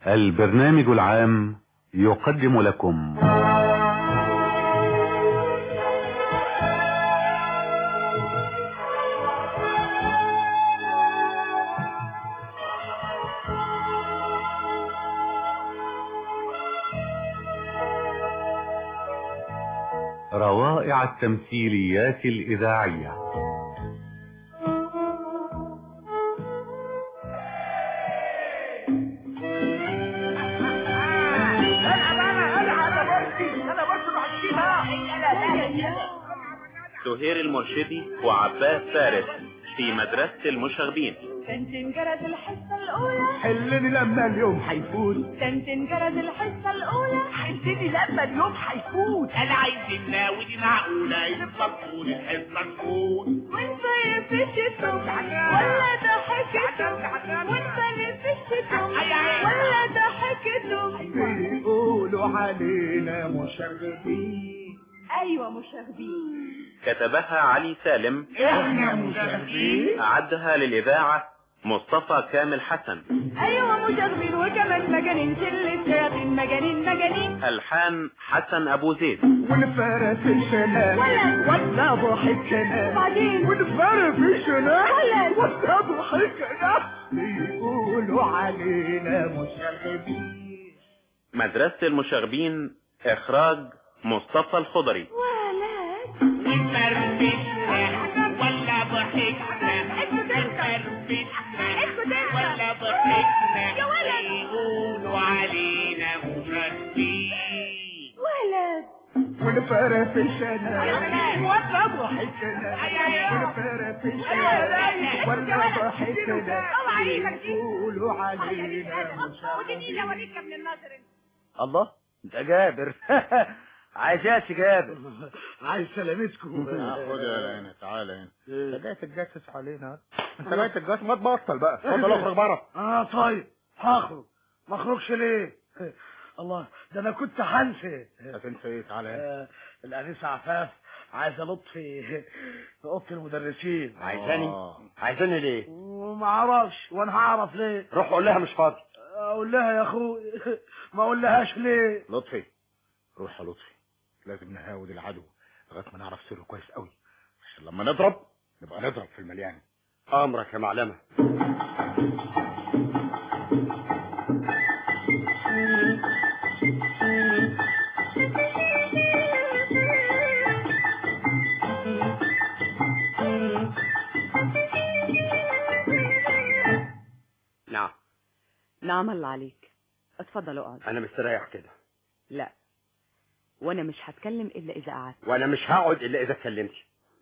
البرنامج العام يقدم لكم روائع التمثيليات الإذاعية سهير المرشدي وعباس فارس في مدرسة المشاغبين تنتن جرس الحصة الأولى حلني لما اليوم هيفوت تنتن جرس الحصة الأولى حلني لما اليوم هيفوت انا عايز ودي معقولة يتفضل الحصة تفوت وانت يفشتم ولا ضحكتم وانت يفشتم ولا ضحكتم بيقولوا علينا مشاغبين أيوة مشاغبين كتبها علي سالم احنا مشاغبين أعدها للإذاعة مصطفى كامل حسن أيوة مشاغبين وكمان مجانين شلة شياطين مجانين مجانين ألحان حسن أبو زيد ونفرس الشنان ولا ولا ضحكنا وبعدين ونفرس الشنان ولا ولا ضحكنا بيقولوا علينا مشاغبين مدرسة المشاغبين إخراج مصطفى الخضري ولد وفرفشنا ولا ضحكنا وفرفشنا ولا ضحكنا يا ولد. يقولوا علينا مشاغبين ولد ونفرس الشنان أيوة. ولا ضحكنا أيوة. ونفرس الشنان ولا ضحكنا اوعى ايدك دي بيقولوا علينا ودي مشاغبين اوريك من النظر انت الله انت جابر عايز ايه يا جابر عايز سلامتكم خد يا هنا تعالى هنا إيه؟ انت جاي تتجسس علينا انت جاي تتجسس ما تبطل بقى اتفضل اخرج بره اه طيب هخرج ما اخرجش ليه الله ده انا كنت هنسى هتنسى ايه تعالى هنا آه، الانسه عفاف عايزه لطفي في اوضه المدرسين عايزاني آه. عايزاني ليه وما اعرفش وانا هعرف ليه روح قول لها مش فاضي اقول لها يا اخوي ما اقول لهاش ليه لطفي روح يا لطفي لازم نهاود العدو لغايه ما نعرف سره كويس قوي عشان لما نضرب نبقى نضرب في المليان امرك يا معلمه نعم نعم الله عليك اتفضل اقعد انا مستريح كده لا وانا مش هتكلم الا اذا قعدت وانا مش هقعد الا اذا اتكلمت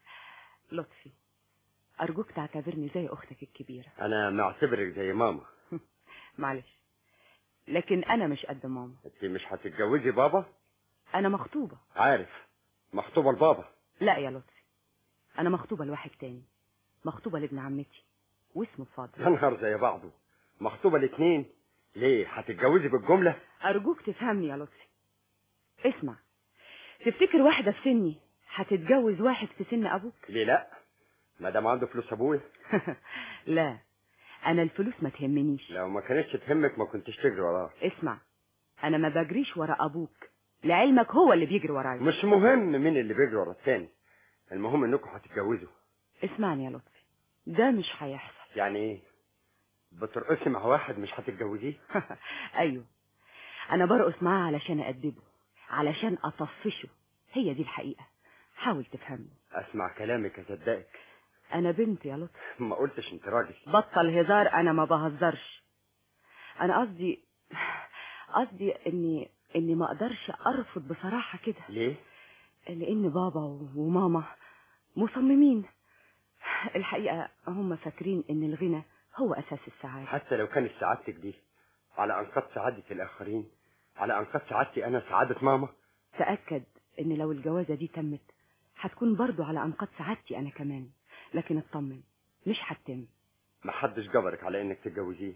لطفي ارجوك تعتبرني زي اختك الكبيره انا معتبرك زي ماما معلش لكن انا مش قد ماما انت مش هتتجوزي بابا انا مخطوبه عارف مخطوبه لبابا لا يا لطفي انا مخطوبه لواحد تاني مخطوبه لابن عمتي واسمه يا فاضل نهار زي بعضه مخطوبه الاتنين ليه هتتجوزي بالجمله ارجوك تفهمني يا لطفي اسمع تفتكر واحده في سني هتتجوز واحد في سن ابوك ليه لا ما دام عنده فلوس ابويا لا انا الفلوس ما تهمنيش لو ما كانتش تهمك ما كنتش تجري وراه اسمع انا ما بجريش ورا ابوك لعلمك هو اللي بيجري ورايا مش مهم مين اللي بيجري ورا التاني المهم انكم هتتجوزوا اسمعني يا لطفي ده مش هيحصل يعني ايه بترقصي مع واحد مش هتتجوزيه ايوه انا برقص معاه علشان ادبه علشان اطفشه هي دي الحقيقه حاول تفهمني اسمع كلامك اصدقك انا بنت يا لطفي ما قلتش انت راجل بطل هزار انا ما بهزرش انا قصدي قصدي اني اني ما اقدرش ارفض بصراحه كده ليه لان بابا وماما مصممين الحقيقه هم فاكرين ان الغنى هو اساس السعاده حتى لو كانت سعادتك دي على انقاض سعاده الاخرين على انقاض سعادتي انا سعاده ماما تاكد ان لو الجوازه دي تمت هتكون برضو على انقاض سعادتي انا كمان لكن اطمن مش هتتم ما حدش جبرك على انك تتجوزيه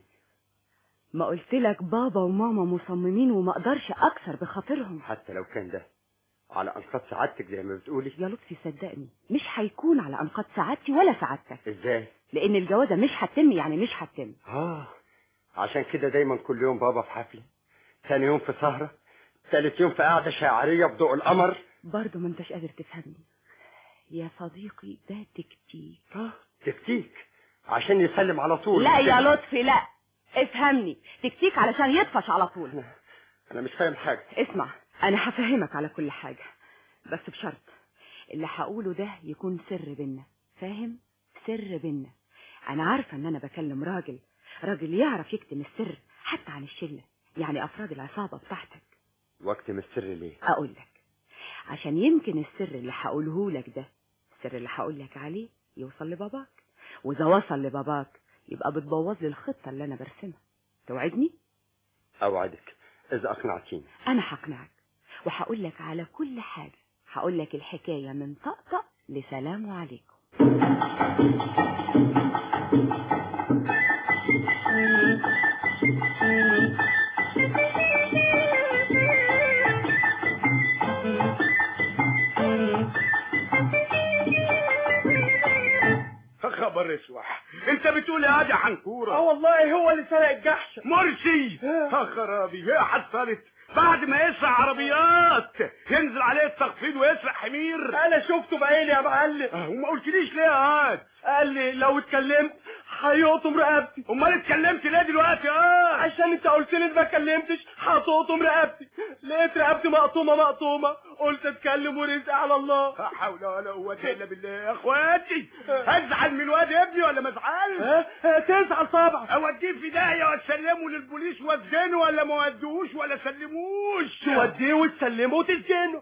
ما قلت لك بابا وماما مصممين وما اقدرش اكثر بخاطرهم حتى لو كان ده على انقاض سعادتك زي ما بتقولي يا لطفي صدقني مش هيكون على انقاض سعادتي ولا سعادتك ازاي لان الجوازه مش هتتم يعني مش هتتم اه عشان كده دايما كل يوم بابا في حفلة ثاني يوم في سهرة ثالث يوم في قعدة شاعرية بضوء القمر برضه ما انتش قادر تفهمني يا صديقي ده تكتيك اه تكتيك عشان يسلم على طول لا يا لطفي لا افهمني تكتيك علشان يطفش على طول انا مش فاهم حاجة اسمع انا هفهمك على كل حاجة بس بشرط اللي هقوله ده يكون سر بينا فاهم سر بينا انا عارفة ان انا بكلم راجل راجل يعرف يكتم السر حتى عن الشلة يعني افراد العصابة بتاعتك وقت من السر ليه اقول لك عشان يمكن السر اللي هقوله لك ده السر اللي هقول لك عليه يوصل لباباك واذا وصل لباباك يبقى بتبوظ لي الخطة اللي انا برسمها توعدني اوعدك اذا اقنعتيني انا هقنعك وهقول لك على كل حاجة هقول لك الحكاية من طقطق لسلام عليكم خبر اسوح انت بتقول يا يا حنكوره اه والله هو اللي سرق الجحش مرسي ها خرابي هي حصلت بعد ما يسرق عربيات ينزل عليه التخفيض ويسرق حمير انا شفته بعيني يا معلم اه، وما قلتليش ليه يا هاد قال لي لو اتكلمت هيقطم رقبتي امال اتكلمت ليه دلوقتي اه عشان انت قلت لي ما اتكلمتش هتقطم رقبتي لقيت رقبتي مقطومه مقطومه قلت اتكلم ورزق على الله لا حول ولا قوة الا بالله يا اخواتي هزعل من واد ابني ولا ما ازعلش ها ها، تزعل طبعا اوديه في داهية واسلمه للبوليس واسجنه ولا ما ودوش ولا سلموش توديه وتسلمه وتسجنه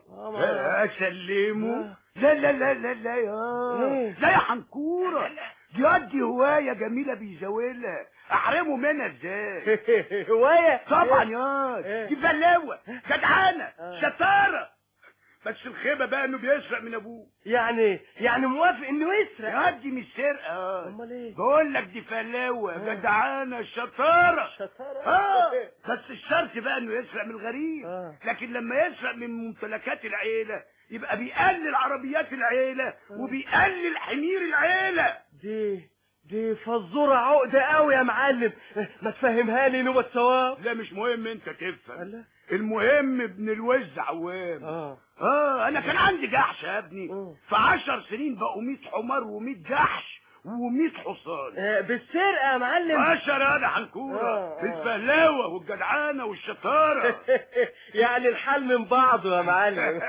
اسلمه لا لا لا لا لا يا لا يا حنكورة دي قد هواية جميلة بيزاولها احرمه منها ازاي هوايه طبعا يا دي فلاوة جدعانة شطارة بس الخيبة بقى انه بيسرق من ابوه يعني يعني موافق انه يسرق يا دي مش سرقة امال ايه بقول لك دي فلاوة جدعانة شطارة شطاره اه بس الشرط بقى انه يسرق من الغريب آه. لكن لما يسرق من ممتلكات العيلة يبقى بيقلل عربيات العيلة وبيقلل حمير العيلة دي دي فزوره عقده قوي يا معلم ما تفهمها لي نوبه ثواب لا مش مهم انت تفهم الله المهم ابن الوز عوام اه اه انا كان عندي جحش يا ابني آه. في عشر سنين بقوا 100 حمار و100 جحش و100 حصان آه، بالسرقه يا معلم عشر انا حنكورة آه، في آه. الفهلاوة والجدعانة والشطارة يعني الحال من بعضه يا معلم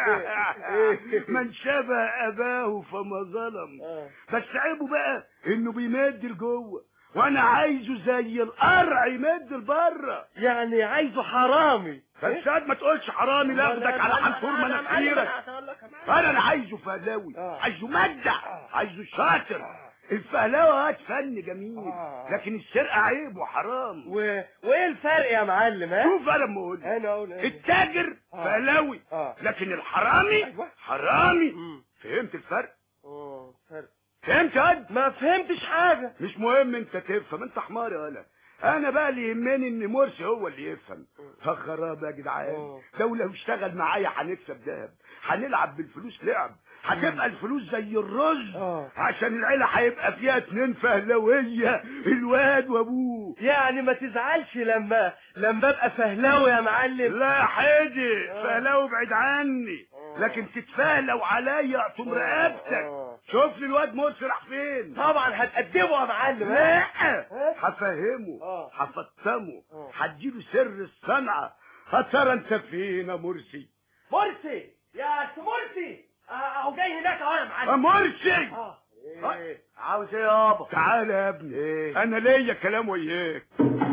من شبه اباه فما ظلم آه. بس عيبه بقى انه بيمد لجوه وانا عايزه زي القرع يمد لبره يعني عايزه حرامي بس قد ما تقولش حرامي لاخدك على حنطور مناخيرك انا اللي عايزه فهلاوي آه. عايزه مدع عايزه شاطر الفهلاوة هات فن جميل آه. لكن السرقة عيب وحرام و... وايه الفرق يا معلم ها شوف انا لما اقول انا اقول إيه؟ التاجر آه. فهلاوي اه لكن الحرامي أيوة. حرامي مم. فهمت الفرق اه فرق فهمت يا قد ما فهمتش حاجه مش مهم انت تفهم انت حمار يا ولا انا بقى اللي يهمني ان مرسي هو اللي يفهم فخراب يا جدعان اه. لو لو اشتغل معايا هنكسب دهب هنلعب بالفلوس لعب هتبقى الفلوس زي الرز اه. عشان العيله هيبقى فيها اتنين فهلويه الواد وابوه يعني ما تزعلش لما لما ابقى فهلاوي يا معلم لا حدي اه. فهلو بعيد عني اه. لكن تتفهلو عليا اقطم اه. رقبتك اه. شوف لي الواد مرسي راح فين طبعا هتقدمه يا معلم لا ها؟ هفهمه اه. هفطمه اه. هديله سر الصنعة هترى انت فين يا مرسي مرسي يا أخت مرسي آه، اهو جاي هناك اهو يا يا معلم مرسي اه ايه عاوز ايه يابا تعال يا ابني ايه؟ انا ليا كلام وياك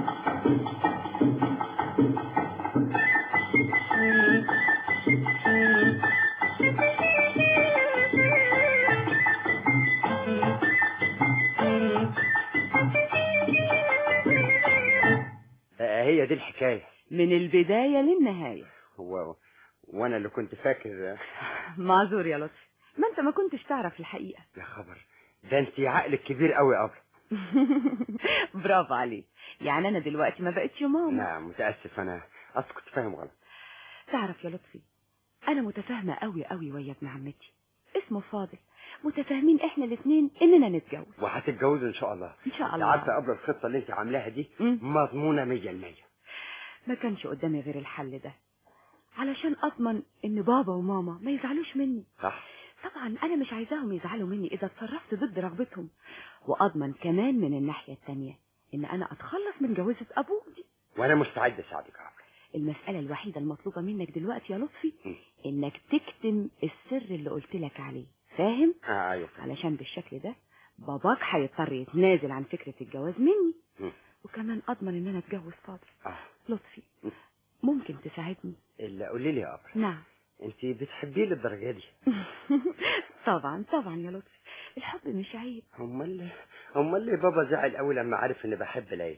آه، هي دي الحكاية من البداية للنهاية هو وانا اللي كنت فاكر آه، معذور يا لطفي ما انت ما كنتش تعرف الحقيقة يا خبر ده انت عقلك كبير قوي قوي برافو عليك يعني انا دلوقتي ما بقتش ماما نعم متاسف انا اصل كنت فاهم غلط تعرف يا لطفي انا متفاهمة قوي قوي ويا ابن عمتي اسمه فاضل متفاهمين احنا الاثنين اننا نتجوز وهتتجوزوا ان شاء الله ان شاء انت الله عارفه قبل الخطه اللي انت عاملاها دي مم. مضمونه 100% ما كانش قدامي غير الحل ده علشان اضمن ان بابا وماما ما يزعلوش مني صح طبعا انا مش عايزاهم يزعلوا مني اذا اتصرفت ضد رغبتهم واضمن كمان من الناحية التانية ان انا اتخلص من جوازة ابوه دي وانا مستعد اساعدك يا عمرو المسألة الوحيدة المطلوبة منك دلوقتي يا لطفي م. انك تكتم السر اللي قلت لك عليه فاهم اه ايوه علشان بالشكل ده باباك هيضطر يتنازل عن فكرة الجواز مني م. وكمان اضمن ان انا اتجوز فاضل اه لطفي م. ممكن تساعدني الا قولي لي يا عمرو نعم انت بتحبيه للدرجه دي طبعا طبعا يا لطفي الحب مش عيب امال امال ليه بابا زعل قوي لما عرف اني بحب ليلى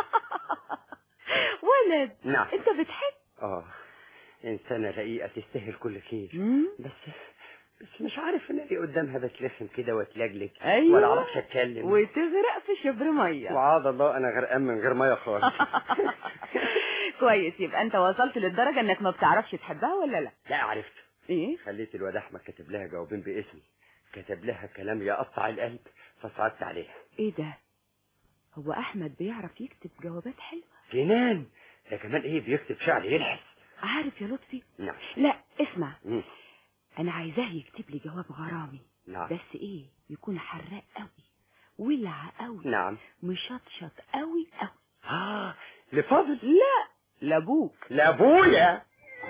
ولد نعم انت بتحب اه انسانه رقيقه تستاهل كل خير مم؟ بس بس مش عارف انا ليه قدامها بتلخم كده واتلجلج أيوة. ولا اعرفش اتكلم وتغرق في شبر ميه وعاد الله انا غرقان من غير ميه خالص كويس يبقى انت وصلت للدرجة انك ما بتعرفش تحبها ولا لا لا عرفت ايه خليت الواد احمد كاتب لها جوابين باسمي كتب لها كلام يقطع القلب فصعدت عليها ايه ده هو احمد بيعرف يكتب جوابات حلوة جنان ده كمان ايه بيكتب شعر يلحس عارف يا لطفي نعم لا اسمع مم. انا عايزاه يكتب لي جواب غرامي نعم بس ايه يكون حراق قوي ولع قوي نعم مشطشط قوي قوي اه لفاضل لا لابوك لابويا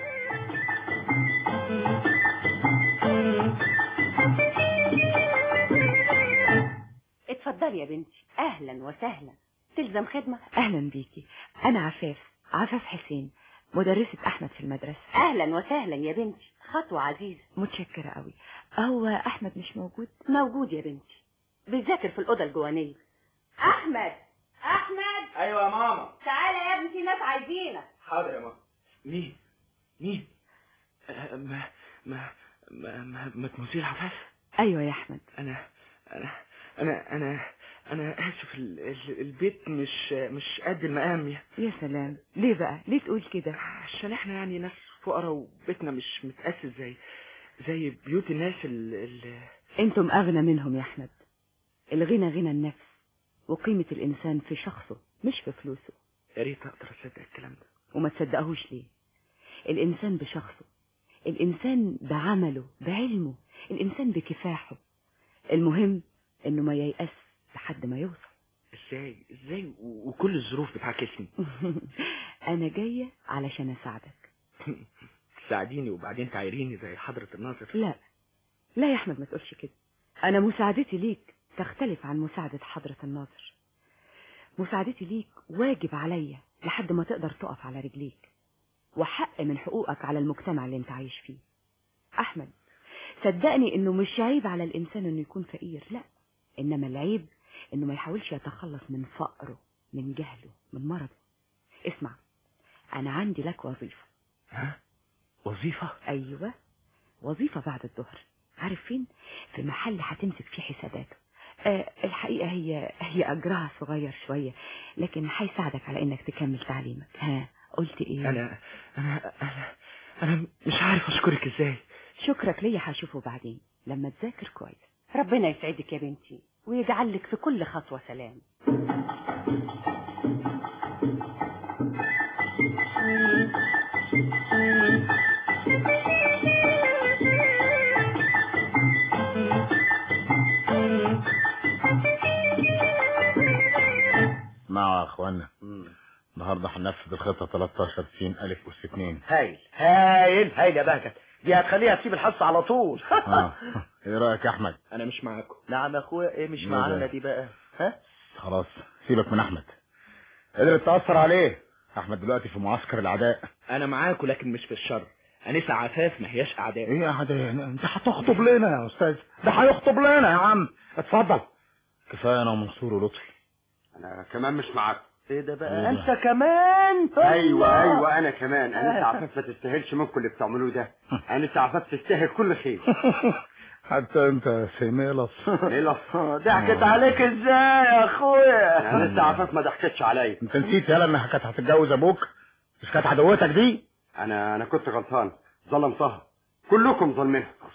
اتفضلي يا بنتي اهلا وسهلا تلزم خدمة اهلا بيكي انا عفاف عفاف حسين مدرسة احمد في المدرسة اهلا وسهلا يا بنتي خطوة عزيزة متشكرة قوي هو احمد مش موجود موجود يا بنتي بيذاكر في الأوضة الجوانية أحمد أحمد ايوه يا ماما تعالى يا ابني في ناس عايزينك حاضر يا ماما مين مين آه، ما ما ما ما, ما تمثيل عفاف ايوه يا احمد انا انا انا انا انا اسف ال- ال- البيت مش مش قد المقام يا يا سلام ليه بقى ليه تقول كده عشان احنا يعني ناس فقراء وبيتنا مش متأسس زي زي بيوت الناس ال ال انتم اغنى منهم يا احمد الغنى غنى النفس وقيمة الانسان في شخصه مش في فلوسه يا ريت اقدر اصدق الكلام ده وما تصدقهوش ليه الانسان بشخصه الانسان بعمله بعلمه الانسان بكفاحه المهم انه ما ييأس لحد ما يوصل ازاي ازاي و- وكل الظروف بتعكسني انا جاية علشان اساعدك تساعديني وبعدين تعايريني زي حضرة الناظر لا لا يا احمد ما تقولش كده انا مساعدتي ليك تختلف عن مساعدة حضرة الناظر مساعدتي ليك واجب عليا لحد ما تقدر تقف على رجليك وحق من حقوقك على المجتمع اللي انت عايش فيه احمد صدقني انه مش عيب على الانسان انه يكون فقير لا انما العيب انه ما يحاولش يتخلص من فقره من جهله من مرضه اسمع انا عندي لك وظيفة ها وظيفة ايوه وظيفة بعد الظهر عارف فين في محل هتمسك فيه حساباته أه الحقيقة هي هي أجرها صغير شوية لكن هيساعدك على إنك تكمل تعليمك ها قلت إيه انا انا انا انا مش عارف اشكرك ازاي شكرك ليا هشوفه بعدين لما تذاكر كويس ربنا يسعدك يا بنتي ويجعل لك في كل خطوة سلام مع يا اخوانا النهارده هننفذ الخطه 13 س الف اس 2 هايل هايل هايل يا بهجت دي هتخليها تسيب الحصة على طول اه ايه رايك يا احمد انا مش معاكم نعم يا اخويا ايه مش ليه معانا ده؟ دي بقى ها خلاص سيبك من احمد قدرت تاثر عليه احمد دلوقتي في معسكر الاعداء انا معاكم لكن مش في الشر انسة عفاف ما هياش اعداء ايه يا حدا انت هتخطب لنا يا استاذ ده هيخطب لنا يا عم اتفضل كفايه انا ومنصور ولطفي انا كمان مش معاك ايه ده بقى إيه ده؟ انت كمان ايوه ايوه انا كمان انا عفاف ما تستاهلش منكم اللي بتعملوه ده انا عفاف تستاهل كل خير حتى انت يا سيميلص ليه لا ضحكت عليك ازاي يا اخويا انا لسه عفاف ما ضحكتش عليا انت نسيت يالا انها كانت هتتجوز ابوك مش كانت عدوتك دي انا انا كنت غلطان ظلمتها كلكم ظالمينها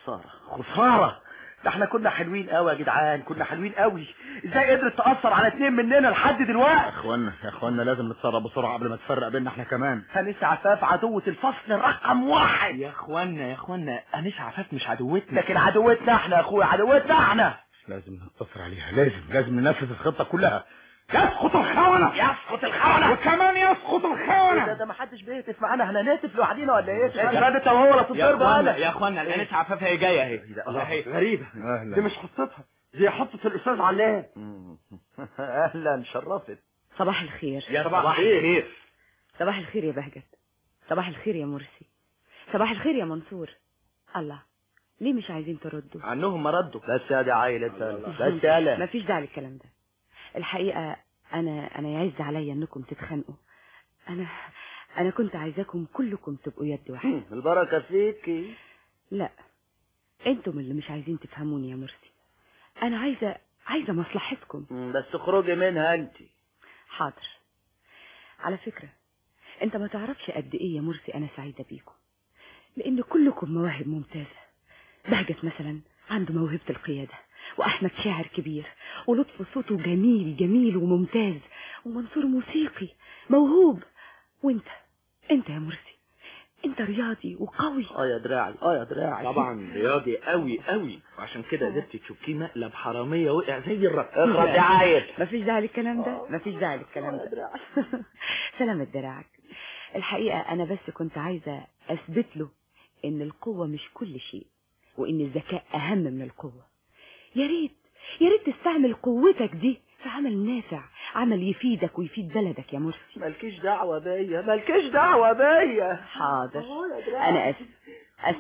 خسارة خسارة ده احنا كنا حلوين قوي يا جدعان كنا حلوين قوي ازاي قدرت تأثر على اتنين مننا لحد يا دلوقتي اخوانا يا اخوانا لازم نتصرف بسرعة قبل ما تفرق بيننا احنا كمان هنس عفاف عدوة الفصل رقم واحد يا اخوانا يا اخوانا انيس عفاف مش عدوتنا لكن عدوتنا احنا يا اخويا عدوتنا احنا لازم نتصل عليها لازم لازم ننفذ الخطة كلها يسقط الخونة يسقط الخونة وكمان يسقط ده الخونة ده ما حدش بيهتف معانا احنا نهتف لوحدينا ولا ايه؟ انت وهو ولا يا تضرب اخوانا انا يا اخوانا الانيس عفاف هي جايه اهي غريبة دي اهلا مش حصتها دي حصة الأستاذ علام اهلا شرفت صباح الخير يا صباح الخير صباح الخير يا بهجت صباح الخير يا مرسي صباح الخير يا منصور الله ليه مش عايزين تردوا عنهم ما ردوا بس يا دي عيل انت بس يالا مفيش داعي للكلام ده الحقيقة أنا أنا يعز عليا إنكم تتخانقوا أنا أنا كنت عايزاكم كلكم تبقوا يد واحدة البركة فيكي لا أنتم اللي مش عايزين تفهموني يا مرسي أنا عايزة عايزة مصلحتكم بس اخرجي منها انت حاضر على فكرة أنت ما تعرفش قد إيه يا مرسي أنا سعيدة بيكم لأن كلكم مواهب ممتازة بهجت مثلا عنده موهبة القيادة وأحمد شاعر كبير ولطف صوته جميل جميل وممتاز ومنصور موسيقي موهوب وانت انت يا مرسي انت رياضي وقوي اه يا دراعي اه يا دراعي طبعا رياضي قوي قوي وعشان كده قدرت تشوفيه مقلب حراميه وقع زي الرق اخرب يا عيل مفيش داعي للكلام ده مفيش داعي للكلام ده سلامة دراعك الحقيقة أنا بس كنت عايزة أثبت له إن القوة مش كل شيء وإن الذكاء أهم من القوة يا ريت يا ريت تستعمل قوتك دي في عمل نافع عمل يفيدك ويفيد بلدك يا مرسي مالكيش دعوة بيا مالكيش دعوة بيا حاضر أنا آسف آسف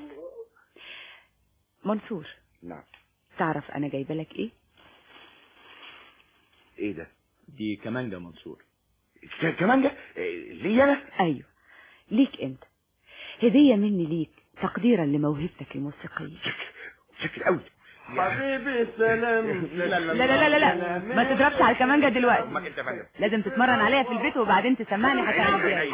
منصور نعم تعرف أنا جايبة لك إيه؟ ايه ده دي كمانجا منصور ك- كمان جا ليه انا أيوه ليك أنت هدية مني ليك تقديرا لموهبتك الموسيقية شكل قوي حبيبي سلام لا لا لا لا لا لا ما تضربش على الكمانجة دلوقتي لازم تتمرن عليها في البيت وبعدين تسمعني هتعمل ازاي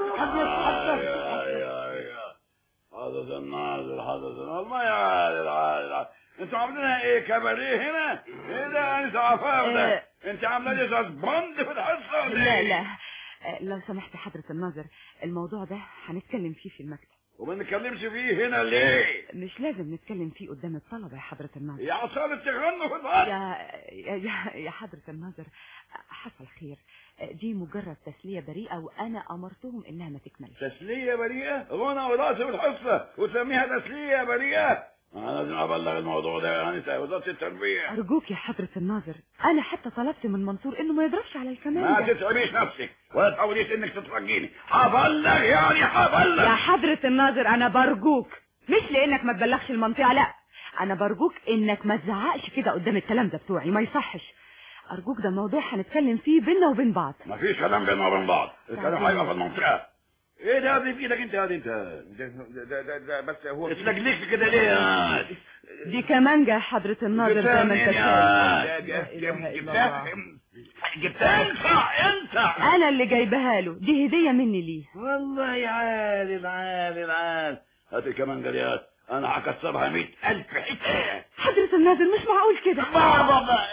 حدث الناظر حدث الناظر ما يعادل عادل انتوا عاملينها ايه كباريه هنا؟ ايه ده انت عفاف ده؟ انت عامله لي سسبند في الحصه ولا لا ايه؟ لا آه، لو سمحت حضرة الناظر الموضوع ده هنتكلم فيه في المكتب وما نتكلمش فيه هنا ليه؟ مش لازم نتكلم فيه قدام الطلبة يا حضرة الناظر يا عصابة تغنوا في الفصل يا يا يا, يا حضرة الناظر حصل خير دي مجرد تسلية بريئة وأنا أمرتهم إنها ما تكملش تسلية بريئة؟ غنى وراسي في الحصة وتسميها تسلية بريئة؟ انا لازم ابلغ الموضوع ده يا انسة وزارة التربية أرجوك يا حضرة الناظر أنا حتى طلبت من منصور إنه ما يضربش على ما الكمانجة تتعبيش نفسك ولا تحاوليش انك تترجيني هبلغ يعني هبلغ يا حضرة الناظر أنا برجوك مش لأنك ما تبلغش المنطقة لا أنا برجوك إنك ما تزعقش كده قدام التلامذة بتوعي ما يصحش أرجوك ده موضوع هنتكلم فيه بينا وبين بعض مفيش كلام بيننا وبين بعض الكلام هيبقى في المنطقة ايه ده اللي في ايدك انت يا دي انت ده, ده, ده, ده بس هو اتلجلجت كده ليه يا دي كمانجة يا حضرة الناظر زي ما انت شايف جبتها جبتها انت انت أنا اللي جايبها له دي هدية مني ليه والله عالم عالم عالم هات كمان جريات انا هكسرها مئة الف حته حضرة الناظر مش معقول كده بابا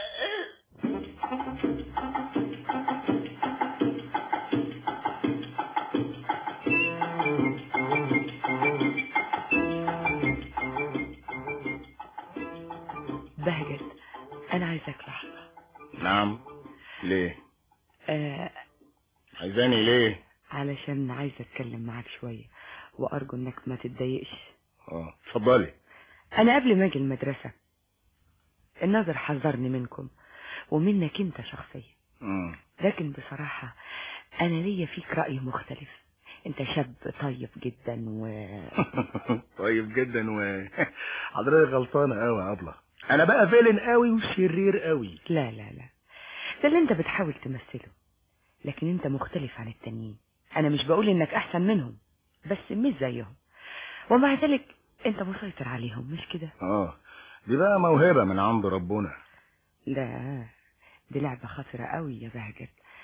بهجت أنا عايزك لحظة نعم ليه آه عايزاني ليه علشان عايزة أتكلم معاك شوية وأرجو إنك ما تتضايقش اه اتفضلي أنا قبل ما أجي المدرسة الناظر حذرني منكم ومنك أنت شخصيا مم. لكن بصراحة أنا ليا فيك رأي مختلف أنت شاب طيب جدا و طيب جدا و حضرتك غلطانه قوي يا ابله انا بقى فيلن قوي وشرير قوي لا لا لا ده اللي أنت بتحاول تمثله لكن أنت مختلف عن التانيين أنا مش بقول إنك أحسن منهم بس مش زيهم ومع ذلك أنت مسيطر عليهم مش كده اه دي بقى موهبه من عند ربنا لا دي لعبة خطرة قوي يا بهجت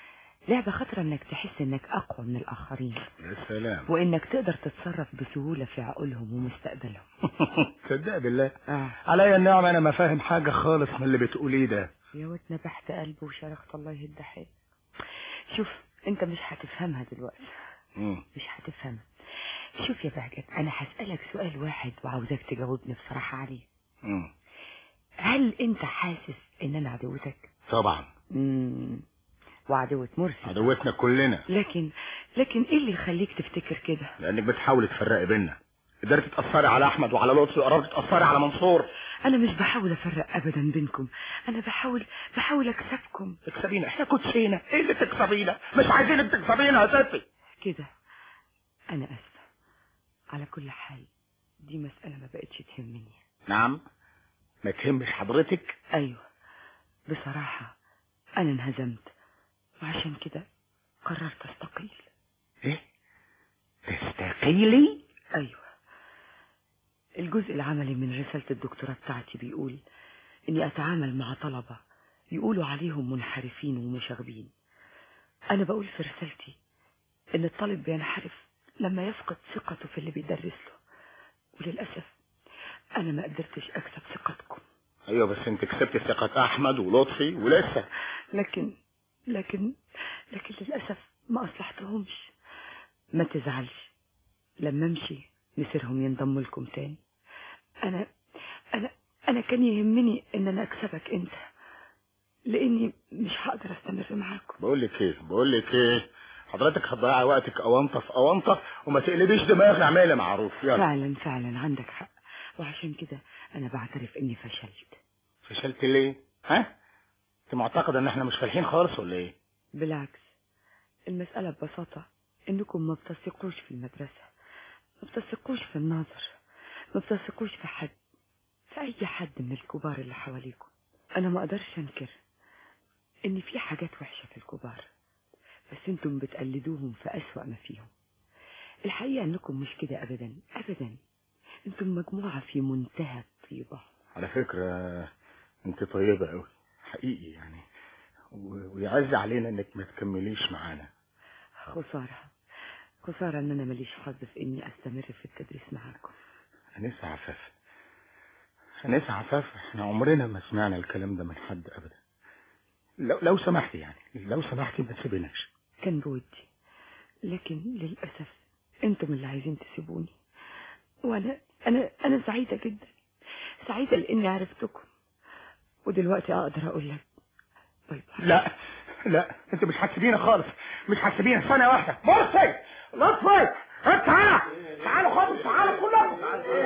لعبة خطرة انك تحس انك اقوى من الاخرين يا سلام وانك تقدر تتصرف بسهولة في عقولهم ومستقبلهم تصدق بالله اه عليا النعم انا ما فاهم حاجة خالص من اللي بتقوليه ده يا واد نبحت قلبي وشرخت الله يهد حيل شوف انت مش هتفهمها دلوقتي مم. مش هتفهمها شوف يا بهجت انا هسألك سؤال واحد وعاوزاك تجاوبني بصراحة عليه مم. هل انت حاسس ان انا عدوتك طبعا امم وعدوة مرسي عدوتنا كلنا لكن لكن ايه اللي يخليك تفتكر كده لانك بتحاولي تفرقي بينا قدرت تأثري على احمد وعلى لطفي وقربت تأثري على منصور انا مش بحاول افرق ابدا بينكم انا بحاول بحاول اكسبكم تكسبينا احنا كوتشينا ايه اللي تكسبينا مش عايزينك تكسبينا يا ستي كده انا اسفة على كل حال دي مسألة ما بقتش تهمني نعم ما تهمش حضرتك ايوه بصراحة انا انهزمت وعشان كده قررت استقيل ايه تستقيلي ايوه الجزء العملي من رسالة الدكتوراه بتاعتي بيقول اني اتعامل مع طلبة يقولوا عليهم منحرفين ومشاغبين انا بقول في رسالتي ان الطالب بينحرف لما يفقد ثقته في اللي بيدرس له وللأسف انا ما قدرتش اكسب ثقتكم ايوه بس انت كسبت ثقة احمد ولطفي ولسه لكن لكن لكن للأسف ما أصلحتهمش ما تزعلش لما امشي مصيرهم ينضموا لكم تاني أنا أنا أنا كان يهمني إن أنا أكسبك أنت لأني مش هقدر أستمر معاكم بقول لك ايه بقول لك ايه حضرتك هتضيعي وقتك اونطه في اونطه وما تقلبيش دماغي اعملي معروف يلا فعلا فعلا عندك حق وعشان كده أنا بعترف إني فشلت فشلت ليه ها انت معتقده ان احنا مش فالحين خالص ولا ايه بالعكس المسألة ببساطة إنكم ما بتثقوش في المدرسة ما بتثقوش في الناظر ما بتثقوش في حد في أي حد من الكبار اللي حواليكم أنا ما أقدرش أنكر إن في حاجات وحشة في الكبار بس أنتم بتقلدوهم في أسوأ ما فيهم الحقيقة إنكم مش كده أبدا أبدا أنتم مجموعة في منتهى الطيبة على فكره انت طيبه قوي حقيقي يعني و- ويعز علينا انك ما تكمليش معانا خسارة خسارة إن أنا ماليش حظ في إني أستمر في التدريس معاكم انسه عفاف انسه عفاف احنا عمرنا ما سمعنا الكلام ده من حد ابدا لو لو سمحتي يعني لو سمحتي ما تسيبيناش كان بودي لكن للأسف انتم اللي عايزين تسيبوني وانا انا انا سعيدة جدا سعيدة لاني عرفتكم ودلوقتي اقدر اقول لك باي باي لا لا انت مش هتسيبينا خالص مش هتسيبينا ثانيه واحده مرسي لطفي انت تعالى تعالوا خالص تعالوا كلكم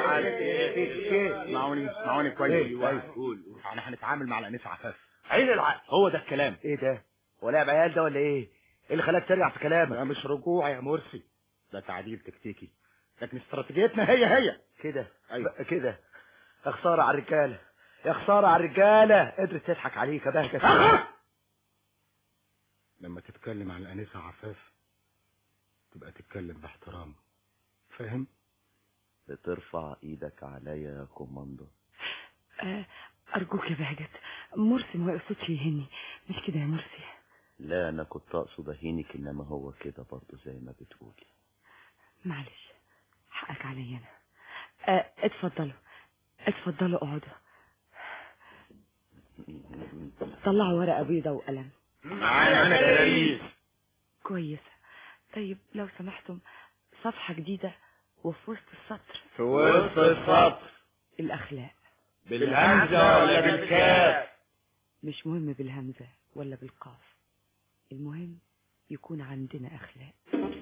اسمعوني اسمعوني كويس كويس احنا هنتعامل مع الانسه عفاف عين العقل هو ده الكلام ايه ده هو لعب عيال ده ولا ايه ايه اللي خلاك ترجع في كلامك ده مش رجوع يا مرسي ده تعديل تكتيكي لكن استراتيجيتنا هي هي كده أيوة. بقى كده يا خساره على الرجاله يا خساره على الرجاله قدرت تضحك عليك يا بهجه لما تتكلم عن الانسه عفاف تبقى تتكلم باحترام فاهم بترفع ايدك عليا يا كوماندو آه، ارجوك يا بهجت مرسي ما يقصدش يهني مش كده يا مرسي لا انا كنت اقصد اهينك انما هو كده برضه زي ما بتقولي معلش حقك عليا انا آه، اتفضلوا اتفضلوا اقعدوا طلعوا ورقة بيضة وقلم معانا انا كريم كويسة طيب لو سمحتم صفحة جديدة وفي وسط السطر في وسط السطر الأخلاق بالهمزه ولا بالكاف مش مهم بالهمزة ولا بالقاف المهم يكون عندنا أخلاق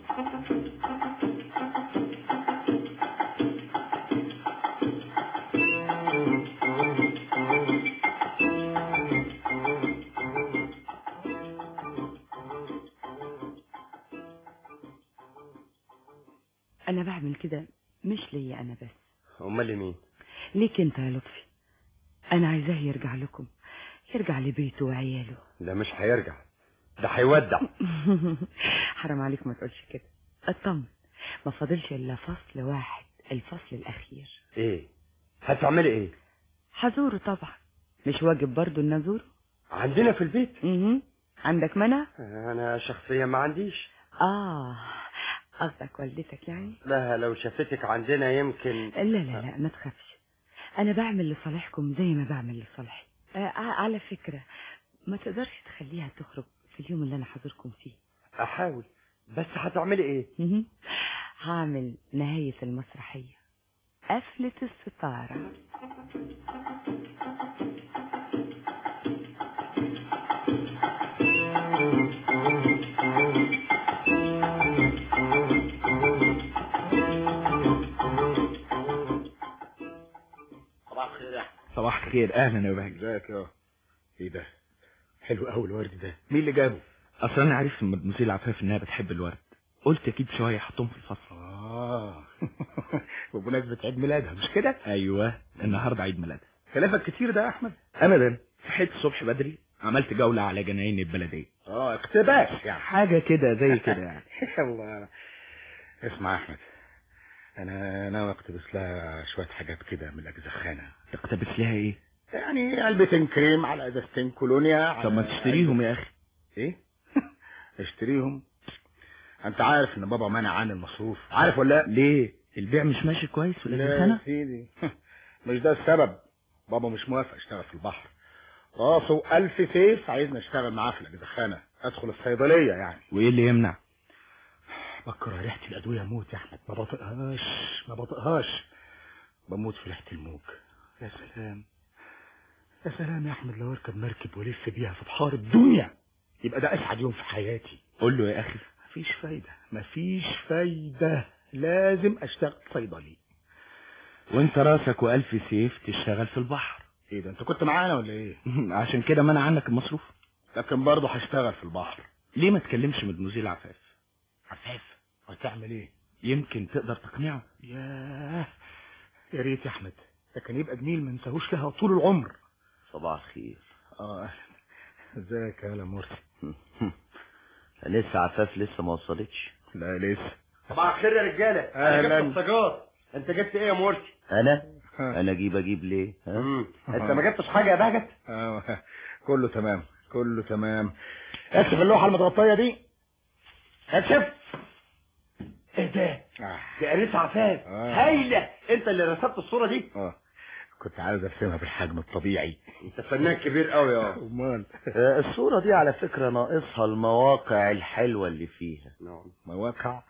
أنا بعمل كده مش ليا أنا بس امال لمين ليك أنت يا لطفي أنا عايزاه يرجع لكم يرجع لبيته وعياله ده مش هيرجع ده هيودع حرام عليك ما تقولش كده اطمن ما فاضلش الا فصل واحد الفصل الاخير ايه هتعملي ايه هزوره طبعا مش واجب برضو ان ازوره عندنا في البيت مهم. عندك منع انا شخصيا ما عنديش اه قصدك والدتك يعني لا لو شافتك عندنا يمكن لا لا لا ما تخافش انا بعمل لصالحكم زي ما بعمل لصالحي آه ع- على فكرة ما تقدرش تخليها تخرج في اليوم اللي انا حاضركم فيه احاول بس هتعملي ايه مهم. هعمل نهاية المسرحية قفلة الستارة صباح الخير يا احمد صباح الخير اهلا يا بهجة ازيك يا ايه ده حلو قوي الورد ده مين اللي جابه اصل انا عرفت من مدموزيل عفاف انها بتحب الورد قلت اكيد شويه احطهم في الفصل اه بمناسبة عيد ميلادها مش كده ايوه النهارده عيد ميلادها خلافك كتير ده يا احمد ابدا صحيت الصبح بدري عملت جوله على جناين البلديه اه اقتباس يعني حاجه كده زي كده يعني الله اسمع يا احمد انا ناوي اقتبس لها شويه حاجات كده من الاجزخانه تقتبس لها ايه يعني علبتين كريم على ازازتين كولونيا طب ما على- تشتريهم يا اخي ايه اشتريهم انت عارف ان بابا مانع عن المصروف عارف ولا لا ليه البيع مش ماشي كويس ولا لا يا الخانه سيدي مش ده السبب بابا مش موافق اشتغل في البحر راسه ألف سيف عايزني اشتغل معاه في الأجزخانة ادخل الصيدلية يعني وايه اللي يمنع بكره ريحة الأدوية موت يا أحمد ما بطيقهاش ما بطيقهاش بموت في ريحة الموج يا سلام يا سلام يا أحمد لو اركب مركب والف بيها في بحار الدنيا يبقى ده أسعد يوم في حياتي قول له يا اخي مفيش فايدة مفيش فايدة لازم أشتغل صيدلي وانت راسك والف سيف تشتغل في البحر ايه ده انت كنت معانا ولا ايه عشان كده منع عنك المصروف لكن برضه هشتغل في البحر ليه ما تكلمش مدموزيل عفاف عفاف هتعمل ايه يمكن تقدر تقنعه ياه يا ريت يا احمد ده كان يبقى جميل ما انساهوش لها طول العمر صباح الخير اه ازيك يا هلا مرسي لسه عفاف لسه ما وصلتش لا لسه صباح الخير يا رجاله انا أهلاً. جبت السجاد انت جبت ايه يا مرسي انا انا اجيب اجيب ليه ها؟ مم. انت ما جبتش حاجه يا بهجت آه. كله تمام كله تمام اكشف اللوحه المتغطيه دي اكشف ايه ده آه. دي انسه عفاف آه. هايله انت اللي رسمت الصوره دي اه كنت عايز ارسمها بالحجم الطبيعي انت فنان كبير قوي يا امال آه، الصورة دي على فكرة ناقصها المواقع الحلوة اللي فيها مواقع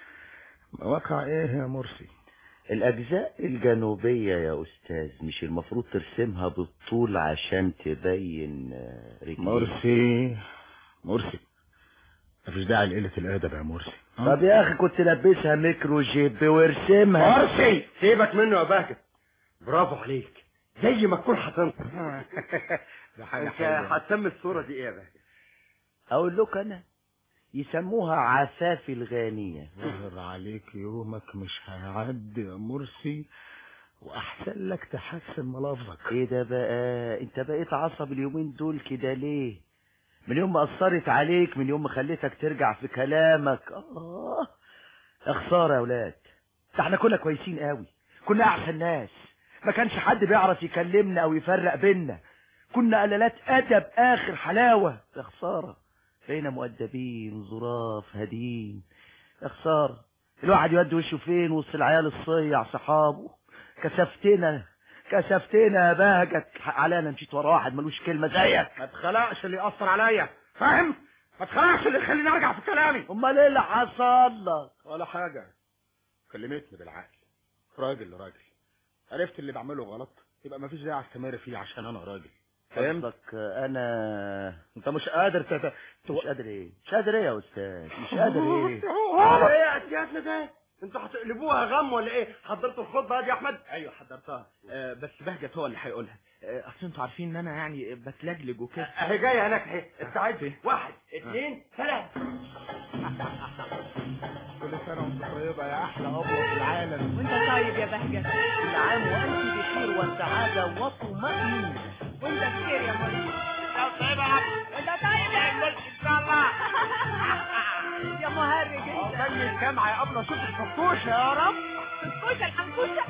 مواقع ايه يا مرسي الأجزاء الجنوبية يا أستاذ مش المفروض ترسمها بالطول عشان تبين آه، رجليك مرسي مرسي مفيش داعي لقلة الأدب يا مرسي طب يا أخي كنت لبسها ميكرو جيب وارسمها مرسي سيبك منه يا بهجت برافو عليك زي ما تكون حاططها ده حاجة انت حلوة هتسمي الصوره دي ايه يا بهجت أقول لك أنا يسموها عفاف الغانية ظهر عليك يومك مش هيعدي يا مرسي وأحسن لك تحسن ملافظك ايه ده بقى انت بقيت عصب اليومين دول كده ليه من يوم ما اثرت عليك من يوم ما خليتك ترجع في كلامك اه يا خساره يا ولاد ده احنا كنا كويسين قوي كنا احسن ناس ما كانش حد بيعرف يكلمنا او يفرق بينا كنا قلالات ادب اخر حلاوه يا خساره بقينا مؤدبين ظراف هادين يا خساره الواحد يودي وشه فين وسط العيال الصيع صحابه كسفتنا كسفتنا يا بهجت حق علينا مشيت ورا واحد ملوش كلمه زيك ما تخلقش اللي يأثر عليا فاهم ما تخلقش اللي يخليني ارجع في كلامي امال ايه اللي حصل لك ولا حاجة كلمتني بالعقل راجل لراجل عرفت اللي بعمله غلط يبقى ما فيش داعي استمر فيه عشان انا راجل فهمت قصدك انا انت مش قادر تت... مش قادر ايه مش قادر ايه يا استاذ مش قادر ايه ايه يا سيادنا ده انتوا هتقلبوها غم ولا ايه حضرتوا الخطبه دي يا احمد ايوه حضرتها آه بس بهجت هو اللي هيقولها آه اصل انتوا عارفين ان انا يعني بتلجلج وكده اهي جايه هناك اهي استعد واحد اثنين ثلاثه كل سنة وانت طيبة يا أحلى أبوة في العالم وانت طيب يا بهجت كل عام وانت بخير والسعاده وطمأنينه وانت بخير يا مريم وانت طيب يا مريم ان شاء الله يا مهرج انت عقبال الجامعة يا أبلة شوف الفتوشة يا رب الحنكوشه الحنكوشه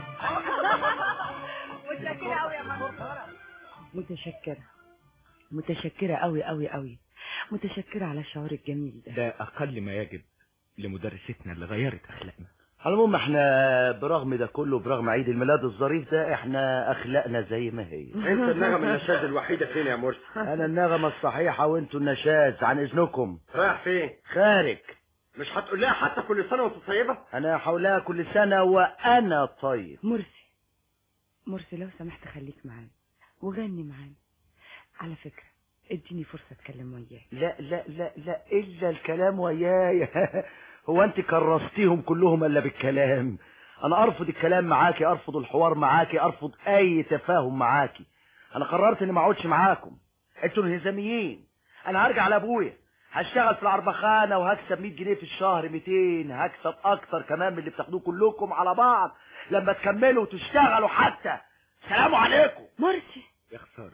متشكره قوي يا مريم متشكره متشكره قوي قوي قوي متشكرة على الشعور الجميل ده ده اقل ما يجب لمدرستنا اللي غيرت اخلاقنا على العموم احنا برغم ده كله برغم عيد الميلاد الظريف ده احنا اخلاقنا زي ما هي انت النغم النشاز الوحيده فين يا مرسي انا النغمة الصحيحة وانتوا النشاز عن اذنكم رايح فين خارج مش هتقول لها حتى كل سنه وانت طيبه انا حولها كل سنة وانا طيب مرسي مرسي لو سمحت خليك معانا وغني معانا على فكرة اديني فرصة اتكلم وياك لا لا لا لا الا الكلام وياي هو انت كرستيهم كلهم الا بالكلام انا ارفض الكلام معاكي ارفض الحوار معاكي ارفض اي تفاهم معاكي انا قررت اني ما اقعدش معاكم انتوا انهزاميين انا هرجع لابويا هشتغل في العربخانه وهكسب 100 جنيه في الشهر 200 هكسب اكتر كمان من اللي بتاخدوه كلكم على بعض لما تكملوا وتشتغلوا حتى سلام عليكم مرسي يا خسارة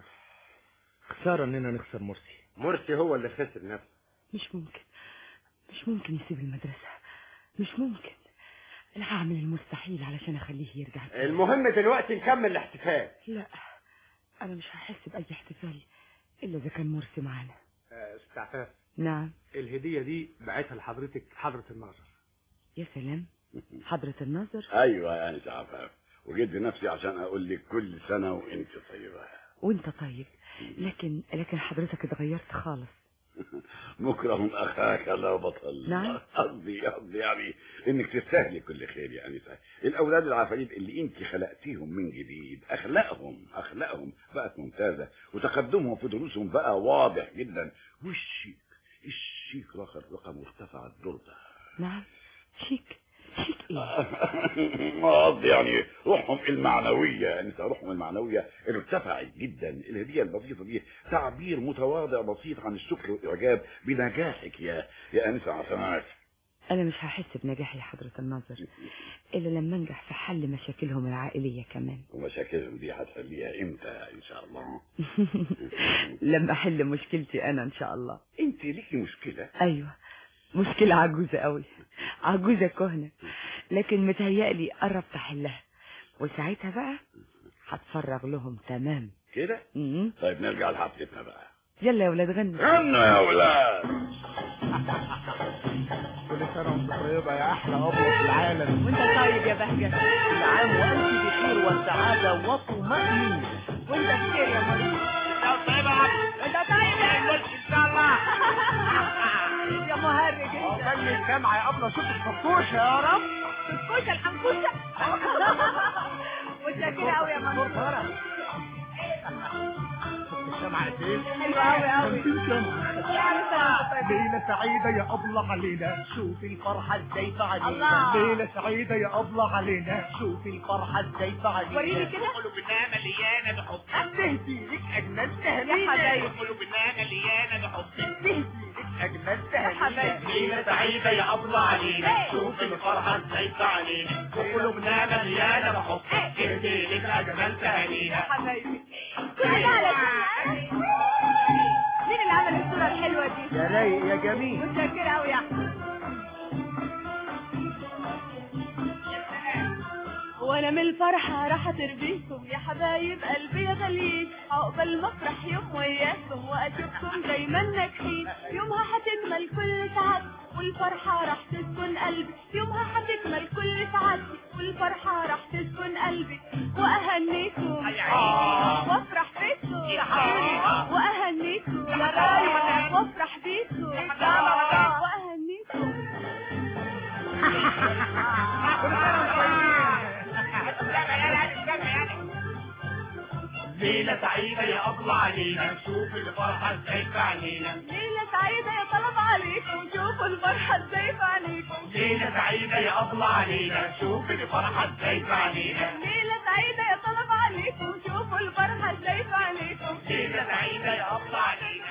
خسارة اننا نخسر مرسي مرسي هو اللي خسر نفسه مش ممكن مش ممكن يسيب المدرسة مش ممكن انا هعمل المستحيل علشان اخليه يرجع تاني. المهم دلوقتي نكمل الاحتفال لا انا مش هحس باي احتفال الا اذا كان مرسي معانا استعفاف نعم الهدية دي بعتها لحضرتك حضرة الناظر يا سلام حضرة الناظر ايوه يا انسه عفاف وجيت بنفسي عشان اقول لك كل سنه وانت طيبه وانت طيب لكن لكن حضرتك اتغيرت خالص مكره اخاك لا بطل نعم. قصدي قصدي يعني انك تستاهلي كل خير يا انسه الاولاد العفاريت اللي انت خلقتيهم من جديد اخلاقهم اخلاقهم بقت ممتازه وتقدمهم في دروسهم بقى واضح جدا والشيك الشيك رقم رقم ارتفع الدرجه نعم شيك شيك ايه قصدي يعني روحهم المعنوية انت روحهم المعنوية ارتفعت جدا الهدية البسيطة دي تعبير متواضع بسيط عن الشكر والإعجاب بنجاحك يا يا أنسة عسنات انا مش هحس بنجاحي يا حضرة الناظر الا لما انجح في حل مشاكلهم العائلية كمان ومشاكلهم دي هتحليها امتى ان شاء الله لما احل مشكلتي انا ان شاء الله انت ليكي مشكلة ايوه مشكلة عجوزة قوي عجوزة كهنة لكن متهيألي قربت احلها وساعتها بقى هتفرغ لهم تمام كده مم. طيب نرجع لحفلتنا بقى يلا يا ولاد غنوا غنوا يا ولاد كل سنة وانت طيبة يا أحلى أبوة في العالم وانت طيب يا بهجة كل عام وانت بخير والسعادة وطمأنينة وانت بخير يا مريم انت طيب يا الملك ان شاء الله يا مهرج انت عقبال الجامعة يا أبلة شوف الفطوشة يا رب الكوشه الحنكوشه متشكرة قوي يا مريم الجامعة قد إيه؟ حلوة قوي قوي خمسين جامعة كل سنة وانت طيب ليلة سعيدة يا أبلة علينا شوف الفرحة ازاي علينا الله. ليلة سعيدة يا أبلة علينا شوف الفرحة ازاي علينا وريني كده قلوبنا مليانة بحب تهدي لك أجمل يا تهدينا حبايبي قلوبنا مليانة بحب تهدي لك أجمل يا تهدينا حبايبي ليلة سعيدة يا أبلة علينا شوف الفرحة ازاي علينا وقلوبنا مليانة بحب اهدي لك أجمل يا تهانينا حبايبي كل ده على مين اللي عمل الصورة الحلوة دي؟ يا رايق يا جميل متشكرة قوي يا احمد وانا من الفرحة راح تربيكم يا حبايب قلبي يا غاليين عقبال ما افرح يوم وياكم واشوفكم دايما ناجحين يومها هتكمل كل سعادتي والفرحة راح تسكن قلبي يومها هتكمل كل سعادتي والفرحة راح تسكن قلبي واهنيكم وافرح بيكم واهنيكم يا رايح وافرح بيكم واهنيكم ليلة سعيدة يا أبلة علينا شوف الفرحة ازاي في عينينا ليلة سعيدة يا طلب عليكم شوفوا الفرحة ازاي في عينيكم ليلة سعيدة يا أبلة علينا شوف الفرحة ازاي في عينينا ليلة سعيدة يا طلب عليكم شوفوا الفرحة ازاي في عينيكم ليلة سعيدة يا أبلة علينا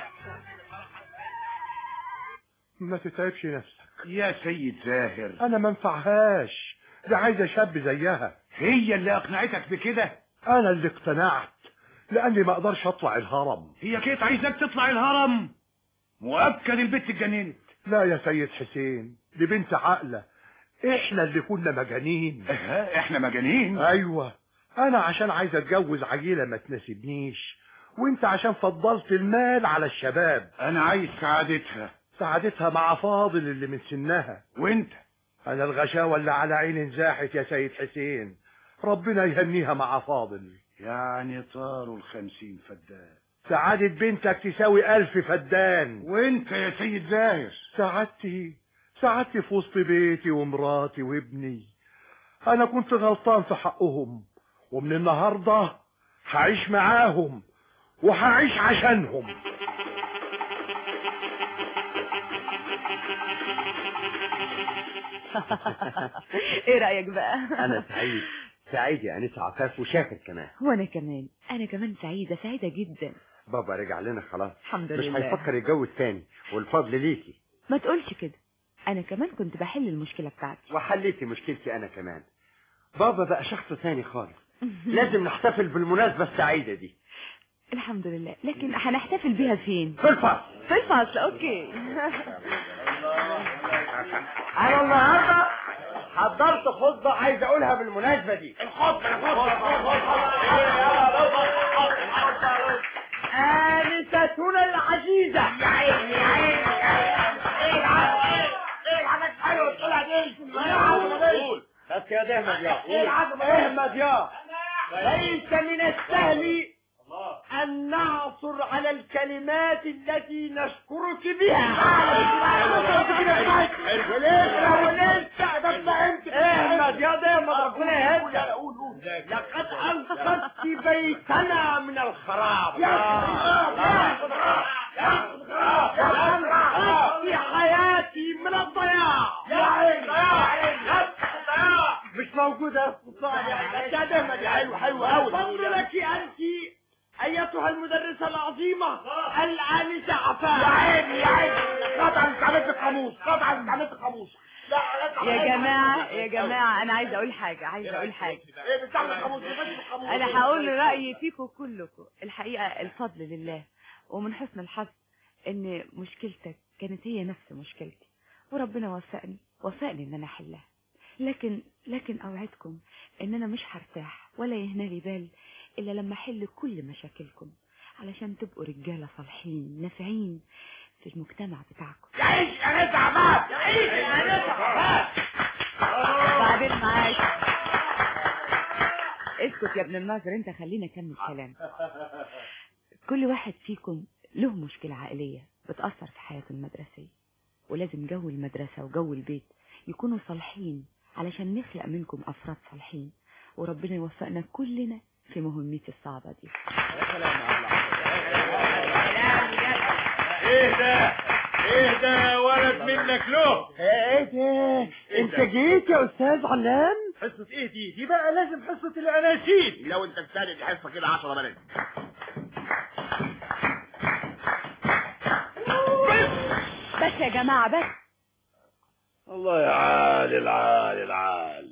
ما تتعبش نفسك يا سيد زاهر أنا ما انفعهاش دي عايزة شاب زيها هي اللي اقنعتك بكده أنا اللي اقتنعت لأني ما أقدرش أطلع الهرم هي كيف عايزاك تطلع الهرم مؤكد البت اتجننت لا يا سيد حسين دي بنت عاقلة احنا اللي كنا مجانين اه احنا مجانين ايوه انا عشان عايز اتجوز عيلة ما تناسبنيش وانت عشان فضلت المال على الشباب انا عايز سعادتها سعادتها مع فاضل اللي من سنها وانت انا الغشاوة اللي على عين زاحت يا سيد حسين ربنا يهنيها مع فاضل يعني طاروا الخمسين فدان سعادة بنتك تساوي ألف فدان وانت يا سيد زاهر سعادتي سعادتي في وسط بيتي ومراتي وابني انا كنت غلطان في حقهم ومن النهاردة هعيش معاهم وهعيش عشانهم ايه رأيك بقى انا سعيد سعيد يا انسه عفاف وشاكر كمان وانا كمان انا كمان سعيدة سعيدة جدا بابا رجع لنا خلاص الحمد مش لله هيفكر يتجوز تاني والفضل ليكي ما تقولش كده انا كمان كنت بحل المشكلة بتاعتي وحليتي مشكلتي انا كمان بابا بقى شخص ثاني خالص لازم نحتفل بالمناسبة السعيدة دي الحمد لله لكن هنحتفل بيها فين في الفصل في الفصل اوكي انا النهارده حضرت خطبة عايز اقولها بالمناسبة دي الخطبة آنستنا العزيزة يا عيني يا عيني ايه العادة ايه العادة حلوة طلع دي ايه العادة دي بس يا ده احمد يا ايه العادة احمد يا ليس من السهل أن نعثر على الكلمات التي نشكرك بها احمد يا ده احمد ربنا يهدى لقد أنقذت بيتنا من الخراب أنقذت حياتي من الضياع يا عيني مش موجودة يا سلطان يا ده يا حلو حلو قوي فضل لك أنت أيتها المدرسة العظيمة الآنسة عفاف يا عيني يا عيني قطعا استعملت القاموس قطعا استعملت القاموس يا جماعة يا جماعة أنا عايزة أقول حاجة عايزة أقول حاجة ايه بتعمل القاموس بتعمل القاموس أنا هقول رأيي فيكم كلكم الحقيقة الفضل لله ومن حسن الحظ إن مشكلتك كانت هي نفس مشكلتي وربنا وفقني وفقني إن أنا أحلها لكن لكن أوعدكم إن أنا مش هرتاح ولا يهنالي بال إلا لما أحل كل مشاكلكم علشان تبقوا رجالة صالحين نافعين في المجتمع بتاعكم يعيش يا ناس عباد يعيش يا ناس عباد بعدين معاك اسكت يا ابن الناظر انت خلينا اكمل كلام كل واحد فيكم له مشكلة عائلية بتأثر في حياته المدرسية ولازم جو المدرسة وجو البيت يكونوا صالحين علشان نخلق منكم أفراد صالحين وربنا يوفقنا كلنا في مهمتي الصعبة دي ايه ده ايه ده ولد منك له ايه ده انت جيت يا استاذ علام حصة ايه دي دي بقى لازم حصة الاناشيد لو انت بتسالي الحصة كده 10 بلد بس يا جماعة بس الله يا عال العال العال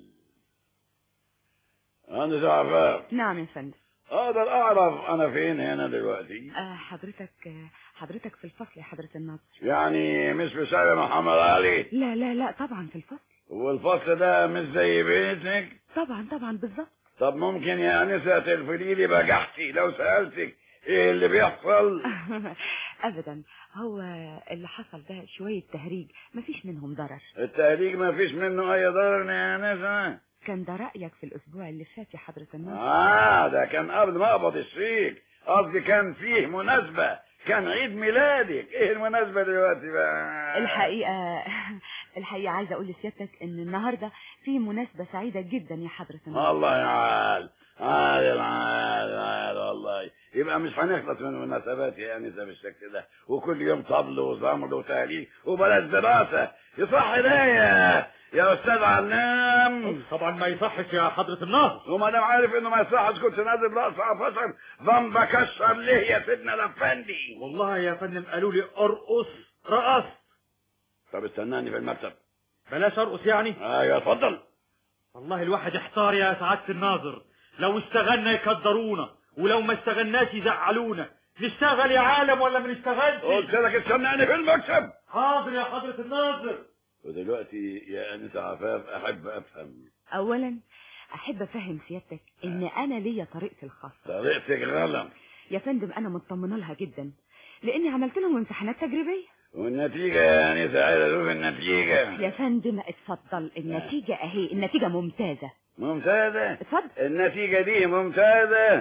انا زعفاف نعم يا فندم اقدر اعرف انا فين هنا دلوقتي آه حضرتك آه حضرتك في الفصل يا حضرة الناظر يعني مش في شارع محمد علي لا لا لا طبعا في الفصل والفصل ده مش زي بيتك طبعا طبعا بالظبط طب ممكن يا انسه تلفلي لي بجحتي لو سالتك ايه اللي بيحصل ابدا هو اللي حصل ده شوية تهريج مفيش منهم ضرر التهريج ما فيش منه اي ضرر يا انسه كان ده رأيك في الأسبوع اللي فات يا حضرة الناظر اه ده كان قبل ما اقبض الشيك قصدي كان فيه مناسبة كان عيد ميلادك ايه المناسبة دلوقتي بقى الحقيقة الحقيقة عايزة أقول لسيادتك إن النهاردة في مناسبة سعيدة جدا يا حضرة الناظر الله يا عال عال عال عال والله يبقى مش هنخلص من المناسبات يا انسه بالشكل ده وكل يوم طبل وزمر وتهليل وبلاش دراسة يصح ده يا يا استاذ علام طبعا ما يصحش يا حضرة الناظر وما دام عارف انه ما يصحش كنت نازل راسه على فشل ذنب كشر ليه يا سيدنا الافندي والله يا فندم قالوا لي ارقص رقص طب استناني في المكتب بلاش ارقص يعني ايوه اتفضل والله الواحد احتار يا سعادة الناظر لو اشتغلنا يقدرونا ولو ما اشتغلناش يزعلونا نشتغل يا عالم ولا ما نشتغلش قلت لك استناني في المكتب حاضر يا حضرة الناظر ودلوقتي يا انسه عفاف احب افهم أولا أحب أفهم سيادتك إن أنا ليا طريقتي الخاصة طريقتك غلط يا فندم انا مطمنه لها جدا لاني عملت لهم امتحانات تجريبيه والنتيجة يا أنسة عايز أشوف النتيجة يا فندم اتفضل النتيجه اهي النتيجه ممتازه ممتازة اتفضل النتيجة دي ممتازة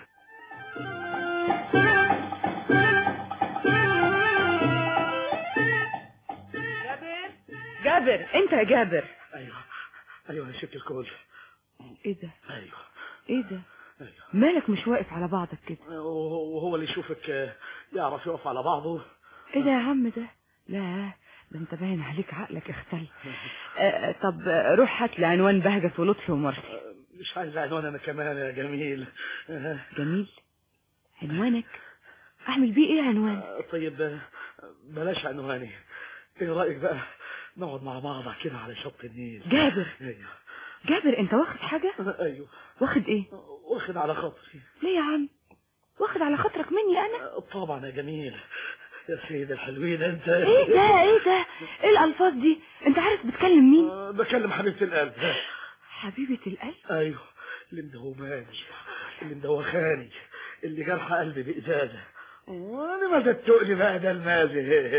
جابر انت يا جابر ايوه ايوه يا ست الكل ايه ده ايوه ايه ده مالك مش واقف على بعضك كده وهو وهو اللي يشوفك آه، يعرف يقف على بعضه ايه ده يا عم ده لا ده انت باين عليك عقلك اختل آه طب آه، روح هات لي عنوان بهجت ولطفي ومرسي مش عايز عنوان انا كمان يا جميل آه، جميل عنوانك اعمل بيه ايه عنوان آه، طيب آه، بلاش عنواني ايه رايك بقى نقعد مع بعض كده على شط النيل جابر ايوه جابر انت واخد حاجه ايوه واخد ايه واخد على خاطري ليه يا عم واخد على خاطرك مني انا طبعا يا جميل يا سيد الحلوين انت ايه ده ايه ده ايه الالفاظ دي انت عارف بتكلم مين آه، بكلم حبيبة القلب حبيبه القلب ايوه اللي مدوباني اللي مدوخاني اللي جرح قلبي بإزازة وانا ما تقلي بقى ده المازي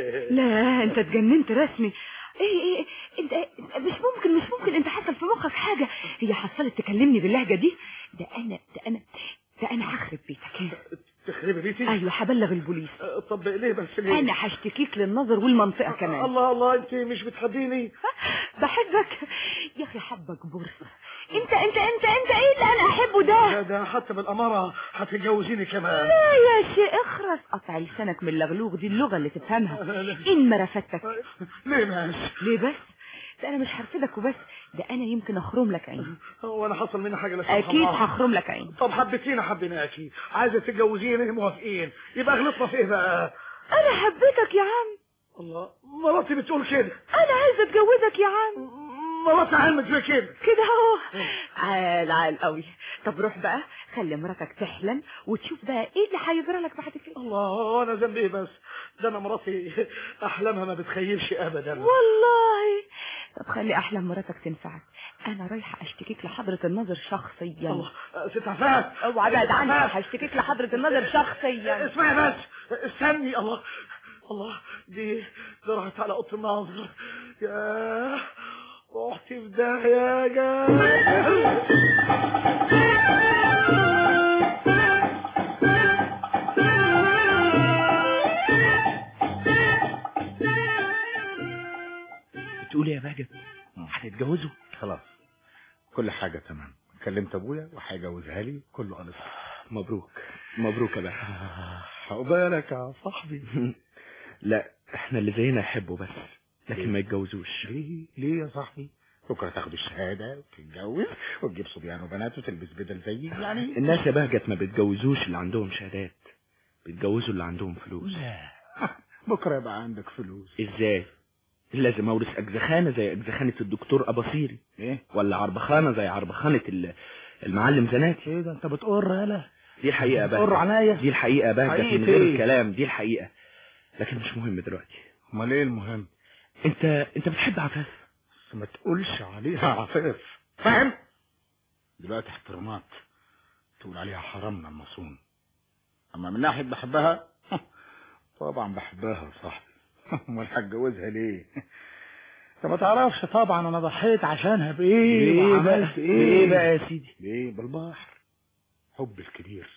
لا انت اتجننت رسمي ايه ايه انت انت- مش ممكن مش ممكن انت حصل في مخك حاجه هي حصلت تكلمني باللهجه دي ده انا ده انا ده انا هخرب بيتك تخربي بيتي ايوه هبلغ البوليس آه، طب ليه بس ليه انا هشتكيك للنظر والمنطقه كمان الله الله انت مش بتحبيني بحبك يا اخي حبك بورصه انت انت انت انت ايه اللي انا احبه ده ده ده حتى بالأمارة هتتجوزيني كمان لا يا شيخ اخرس قطع لسانك من اللغلوغ دي اللغه اللي تفهمها ان ما رفدتك ليه ماشي ليه بس ده انا مش هرفدك وبس ده انا يمكن اخرم لك عيني هو انا حصل مني حاجة لا سمح اكيد الله. هخرم لك عيني طب حبيتينا حبيناكي عايزة تتجوزيني موافقين يبقى غلطنا في ايه بقى انا حبيتك يا عم الله مراتي بتقول كده انا عايزه اتجوزك يا عم مراتي علمت زي كده كده اهو عال عال قوي طب روح بقى خلي مراتك تحلم وتشوف بقى ايه اللي هيجرى لك بعد كده الله انا ذنبي ايه بس ده انا مراتي احلامها ما بتخيبش ابدا والله طب خلي احلام مراتك تنفعك انا رايحه اشتكيك لحضره النظر شخصيا الله ست عفاف اوعى بعد ست عني عفاف. هشتكيك لحضره النظر شخصيا اسمعي بس استني الله الله دي دي راحت على اوضه الناظر يا رحتي في داهيه يا جابر بتقول يا باجت هتتجوزوا خلاص كل حاجة تمام كلمت ابويا وهيجوزها لي كله خلص مبروك مبروك يا باجت عقبالك يا صاحبي لا احنا اللي زينا يحبوا بس لكن ما يتجوزوش ليه ليه يا صاحبي بكره تاخد الشهاده وتتجوز وتجيب صبيان وبنات وتلبس بدل زيي يعني الناس يا بهجت ما بتجوزوش اللي عندهم شهادات بيتجوزوا اللي عندهم فلوس لا بكره يبقى عندك فلوس ازاي لازم اورث اجزخانه زي اجزخانه الدكتور اباصيري ايه ولا عربخانه زي عربخانه ال- المعلم زناتي ايه ده انت بتقر يالا دي الحقيقه يا بتقر بهجت عنايا دي الحقيقه يا بهجت حقيقة من غير إيه؟ الكلام دي الحقيقه لكن مش مهم دلوقتي امال ايه المهم انت انت بتحب عفاف بس ما تقولش عليها عفاف فاهم دلوقتي احترامات تقول عليها حرامنا المصون اما من ناحيه بحبها طبعا بحبها يا صاحبي امال هتجوزها ليه انت ما تعرفش طبعا انا ضحيت عشانها بايه ليه بقى وعملت ليه بقى يا سيدي ليه بالبحر حب الكبير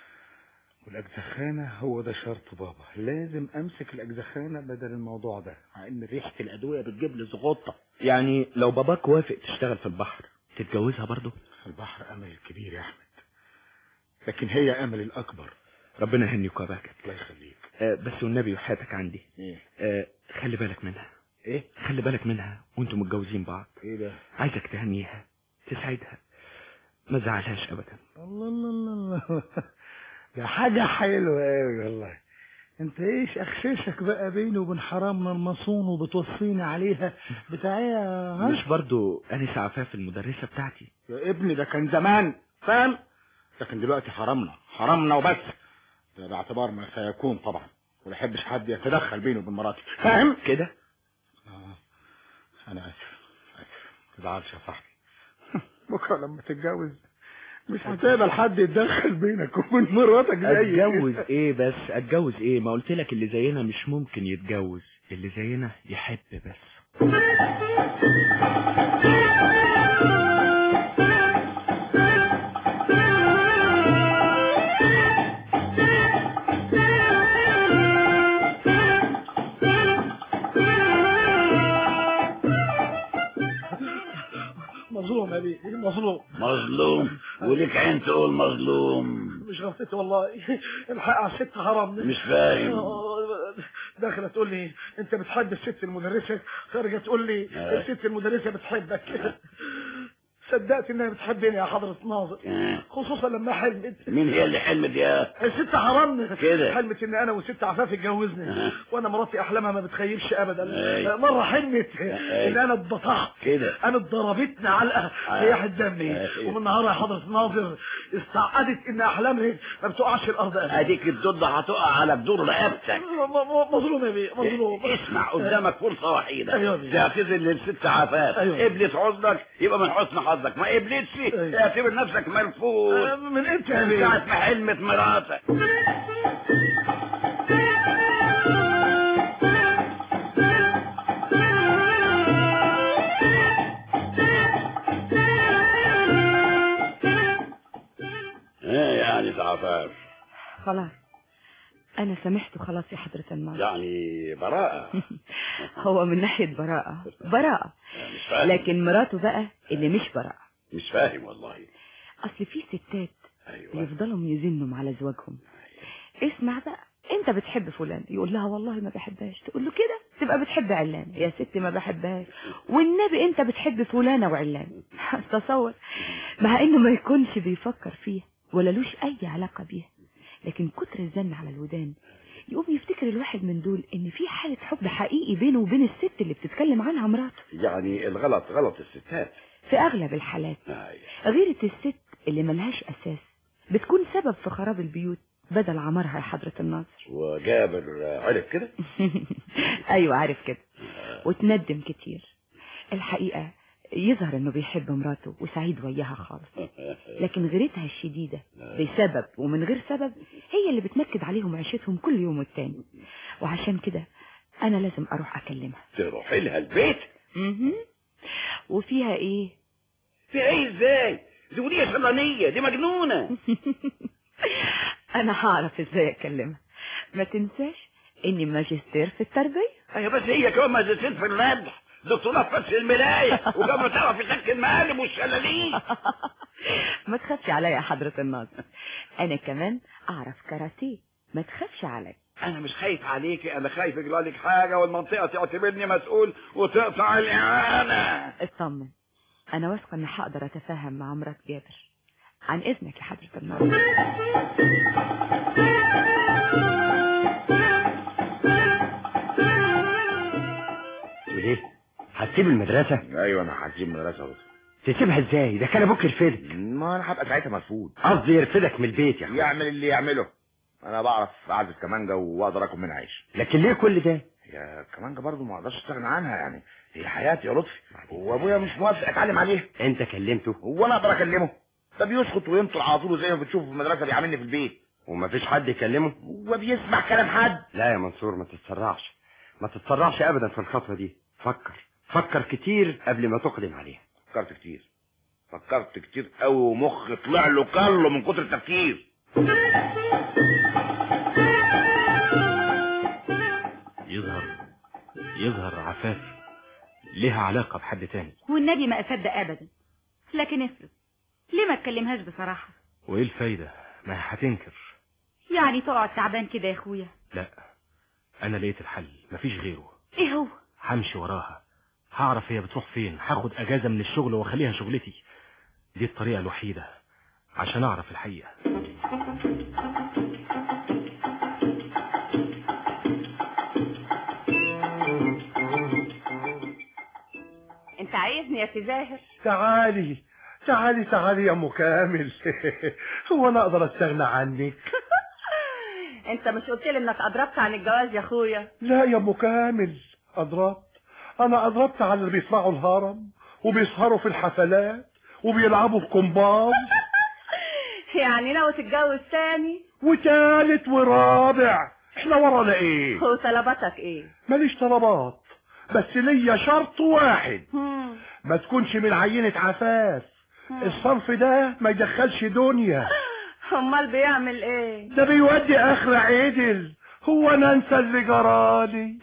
والاجزخانه هو ده شرط بابا لازم امسك الاجزخانه بدل الموضوع ده مع ان ريحه الادويه بتجيب لي زغطه يعني لو باباك وافق تشتغل في البحر تتجوزها برضه البحر امل الكبير يا احمد لكن هي امل الاكبر ربنا يهنيك يا باكت الله يخليك آه بس والنبي وحياتك عندي ايه آه خلي بالك منها ايه خلي بالك منها وانتم متجوزين بعض ايه ده عايزك تهنيها تسعدها ما تزعلهاش ابدا الله الله الله الله ده حاجة حلوة قوي والله انت ايش اخششك بقى بيني وبين حرامنا المصون وبتوصيني عليها بتاع ايه يا ها؟ مش برضو انسة عفاف المدرسة بتاعتي يا ابني ده كان زمان فاهم لكن دلوقتي حرامنا حرامنا وبس ده باعتبار ما سيكون طبعا وما بحبش حد يتدخل بيني وبين مراتي فاهم كده آه. انا اسف اسف ما تزعلش يا صاحبي بكره لما تتجوز مش هتقبل حد يتدخل بينك وبين مراتك زي اتجوز ايه بس اتجوز ايه ما قلت لك اللي زينا مش ممكن يتجوز اللي زينا يحب بس مظلوم يا بيه مظلوم مظلوم ولك عين تقول مظلوم مش غلطتي والله الحق على الست حرام مش فاهم. داخله تقول لي انت بتحب الست المدرسه خارجه تقول لي آه. الست المدرسه بتحبك صدقت انها بتحبني يا حضره ناظر آه. خصوصا لما حلمت مين هي اللي حلمت يا الست حرام كده. حلمت ان انا وست عفاف اتجوزنا آه. وانا مراتي احلامها ما بتخيبش ابدا أي. مره حلمت أي. ان انا اتبطحت كده انا ضربتني علقه آه. رياح دمي أي. ومن نهارها يا حضره ناظر استعقدت ان احلامها ما بتقعش الارض ابدا اديك الضد هتقع على جدور رقبتك م- م- مظلوم يا بيه مظلوم اسمع قدامك فرصة وحيدة أيوة بيه. تعتذر للست عفاف أيوة. قبلت عذرك يبقى من حسن حظك ما قبلتش أيوة. اعتبر نفسك مرفوض آه، من امتى يا من بيه ساعة ما حلمت مراتك ايه يعني عفاف خلاص انا سامحته خلاص يا حضرة الناظر يعني براءة هو من ناحية براءة براءة مش فاهم لكن مراته بقى اللي مش براءة مش فاهم والله اصل في ستات ايوه بيفضلوا يزنوا على زواجهم اسمع بقى انت بتحب فلان يقول لها والله ما بحبهاش تقول له كده تبقى بتحب علان يا ستي ما بحبهاش والنبي انت بتحب فلانة وعلان تصور مع انه ما يكونش بيفكر فيها ولا لوش اي علاقة بيها لكن كتر الزن على الودان يقوم يفتكر الواحد من دول ان في حالة حب حقيقي بينه وبين الست اللي بتتكلم عنها مراته يعني الغلط غلط الستات في اغلب الحالات أيوة. غيرة الست اللي ملهاش اساس بتكون سبب في خراب البيوت بدل عمرها يا حضرة الناظر وجابر عرف كده ايوه عارف كده وتندم كتير الحقيقة يظهر انه بيحب مراته وسعيد وياها خالص لكن غيرتها الشديدة بسبب ومن غير سبب هي اللي بتنكد عليهم عيشتهم كل يوم والتاني وعشان كده انا لازم اروح اكلمها تروح لها البيت مهم. وفيها ايه في ايه ازاي دي وليه شلانية دي مجنونة انا هعرف ازاي اكلمها ما تنساش اني ماجستير في التربية ايوه بس هي كمان ماجستير في الردح دكتوراه في فتح الملاية وكمان تعرف تشكل المقالب والشلالين ما تخافش عليا يا حضرة الناظر انا كمان اعرف كاراتيه ما تخافش عليا انا مش خايف عليكي انا خايف يجرى لك حاجة والمنطقة تعتبرني مسؤول وتقطع الاعانة اطمن انا واثقه اني هقدر اتفاهم مع مرات جابر عن اذنك يا حضرة الناظر وليه هتسيب المدرسة ايوه انا هسيب المدرسه اهو تسيبها ازاي ده كان ابوك يرفدك ما انا هبقى ساعتها مرفوض قصدي يرفدك من البيت يا اخي يعمل اللي يعمله انا بعرف اعزف كمانجا واقدر اكل منها عيش لكن ليه كل ده هي كمانجا برضه ما اقدرش استغنى عنها يعني هي حياتي يا لطفي وابويا مش موافق اتعلم عليها انت كلمته هو انا اقدر اكلمه ده بيسكت وينطر على طول زي ما بتشوفه في المدرسه بيعاملني في البيت ومفيش حد يكلمه هو بيسمع كلام حد لا يا منصور ما تتسرعش ما تتسرعش ابدا في الخطوة دي فكر فكر كتير قبل ما تقدم عليها فكرت كتير فكرت كتير قوي ومخي طلع له كله من كتر التفكير يظهر يظهر عفاف لها علاقة بحد تاني والنبي ما أصدق أبدا لكن افرض ليه ما تكلمهاش بصراحة وايه الفايدة ما هي هتنكر يعني تقعد تعبان كده يا اخويا لا انا لقيت الحل مفيش غيره ايه هو همشي وراها هعرف هي بتروح فين هاخد اجازة من الشغل واخليها شغلتي دي الطريقة الوحيدة عشان اعرف الحقيقة انت عايزني يا سي زاهر تعالي تعالي تعالي يا ام كامل هو انا اقدر استغنى عنك انت مش قلت لي انك اضربت عن الجواز يا اخويا لا يا ام كامل اضربت انا اضربت على اللي بيطلعوا الهرم وبيسهروا في الحفلات وبيلعبوا في كومباز يعني ناوي تتجوز تاني وتالت ورابع احنا ورانا ايه وطلباتك ايه ماليش طلبات بس ليا شرط واحد هم. ما تكونش من عينة عفاف الصنف ده ما يدخلش دنيا امال بيعمل ايه ده بيودي اخر عدل هو انا انسى اللي جرالي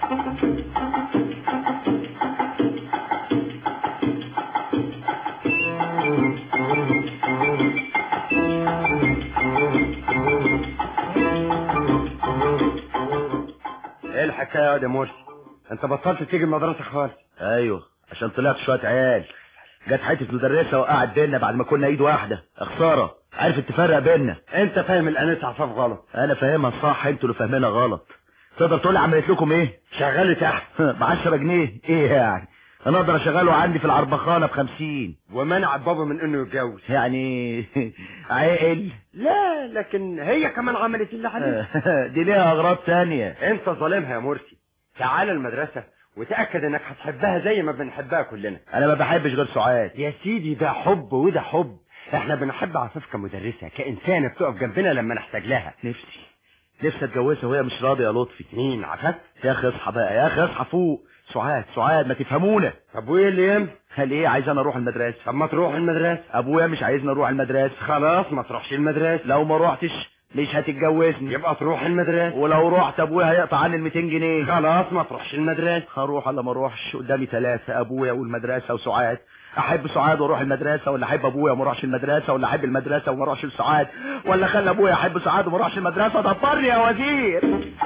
ايه الحكايه يا واد يا مرسي انت بطلت تيجي المدرسه خالص ايوه عشان طلعت شويه عيال جت حته مدرسه وقعت بينا بعد ما كنا ايد واحده خساره عرفت تفرق بينا انت فاهم الانسه عفاف غلط انا فاهمها صح انتوا اللي فاهمينها غلط تقدر تقول لي عملت لكم ايه شغال تحت ب 10 جنيه ايه يعني انا اقدر اشغله عندي في العربخانه ب 50 ومنع بابا من انه يتجوز يعني عاقل لا لكن هي كمان عملت اللي عليها دي ليها اغراض تانية انت ظالمها يا مرسي تعال المدرسه وتاكد انك هتحبها زي ما بنحبها كلنا انا ما بحبش غير سعاد يا سيدي ده حب وده حب احنا بنحب عفاف كمدرسه كانسانه بتقف جنبنا لما نحتاج لها نفسي نفسي اتجوزها وهي مش راضيه يا لطفي مين عفاف يا اخي اصحى بقى يا اخي اصحى فوق سعاد سعاد ما تفهمونا ابويا اللي يم قال ايه عايز انا اروح المدرسه طب ما تروح المدرسه ابويا مش عايزني اروح المدرسه خلاص ما تروحش المدرسه لو ما روحتش مش هتتجوزني يبقى تروح المدرسه ولو رحت ابويا هيقطع عني ال 200 جنيه خلاص ما تروحش المدرسه هروح ولا ما اروحش قدامي ثلاثه ابويا والمدرسه وسعاد احب سعاد واروح المدرسه ولا احب ابويا وما اروحش المدرسه ولا احب المدرسه وما اروحش لسعاد ولا خلي ابويا احب سعاد وما اروحش المدرسه دبرني يا وزير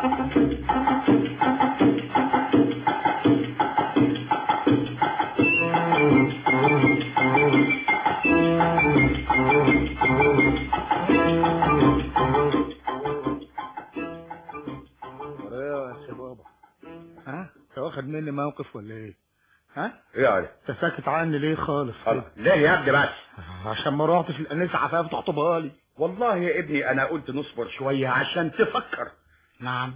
ايه يا بابا ها انت واخد مني موقف ولا ايه ها ايه يا علي انت ساكت عني ليه خالص الله. ليه يا ابني بس عشان ما روحتش الانسه عفاف تخطبها لي والله يا ابني انا قلت نصبر شويه عشان تفكر نعم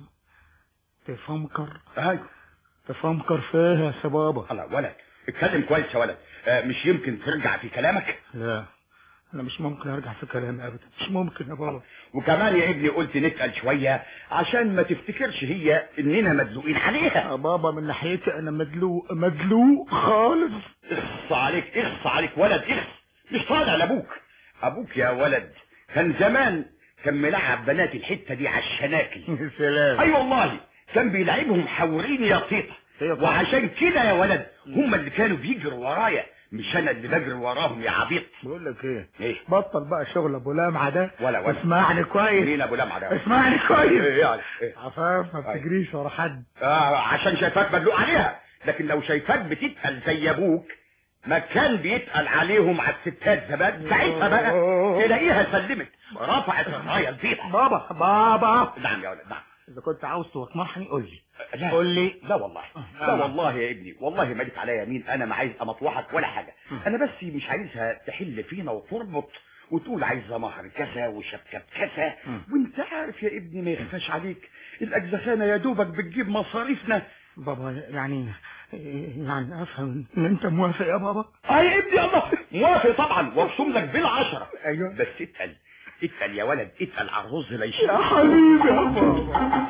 تفكر ايوه تفكر فيها يا سي بابا الله ولد اتكلم كويس يا ولد آه مش يمكن ترجع في كلامك لا انا مش ممكن ارجع في كلامي ابدا مش ممكن يا بابا وكمان يا ابني قلت نتقل شويه عشان ما تفتكرش هي اننا مدلوقين عليها يا بابا من ناحيتي انا مدلوق مدلوق خالص اخص عليك اخص عليك ولد اخص مش طالع لابوك ابوك يا ولد كان زمان كان ملعب بنات الحته دي على الشناكل سلام اي والله كان بيلعبهم حورين يا طيطه وعشان كده يا ولد هم اللي كانوا بيجروا ورايا مش انا اللي بجري وراهم يا عبيط بقول لك ايه ايه بطل بقى شغل ابو لمعه ده ولا ولا اسمعني كويس مين ابو لمعه ده اسمعني كويس ايه يعني إيه؟ عفاف ما بتجريش ورا حد آه عشان شايفاك مدلوق عليها لكن لو شايفاك بتتقل زي ابوك ما كان بيتقل عليهم على الستات زمان ساعتها بقى تلاقيها سلمت رفعت الرايه البيضاء بابا بابا نعم يا ولد نعم اذا كنت عاوز توقمحني قول لي لا قول لي لا والله لا والله يا ابني والله مالك عليا يمين انا ما عايز امطوحك ولا حاجه انا بس مش عايزها تحل فينا وتربط وتقول عايزه مهر كذا وشبكه كذا وانت عارف يا ابني ما يخفاش عليك الاجزخانه يا دوبك بتجيب مصاريفنا بابا يعني يعني افهم ان انت موافق يا بابا اه يا ابني الله موافق طبعا وارسم لك بالعشره ايوه بس اتقل اتقل يا ولد اتقل على الرز لا يشيل يا حبيبي يا بابا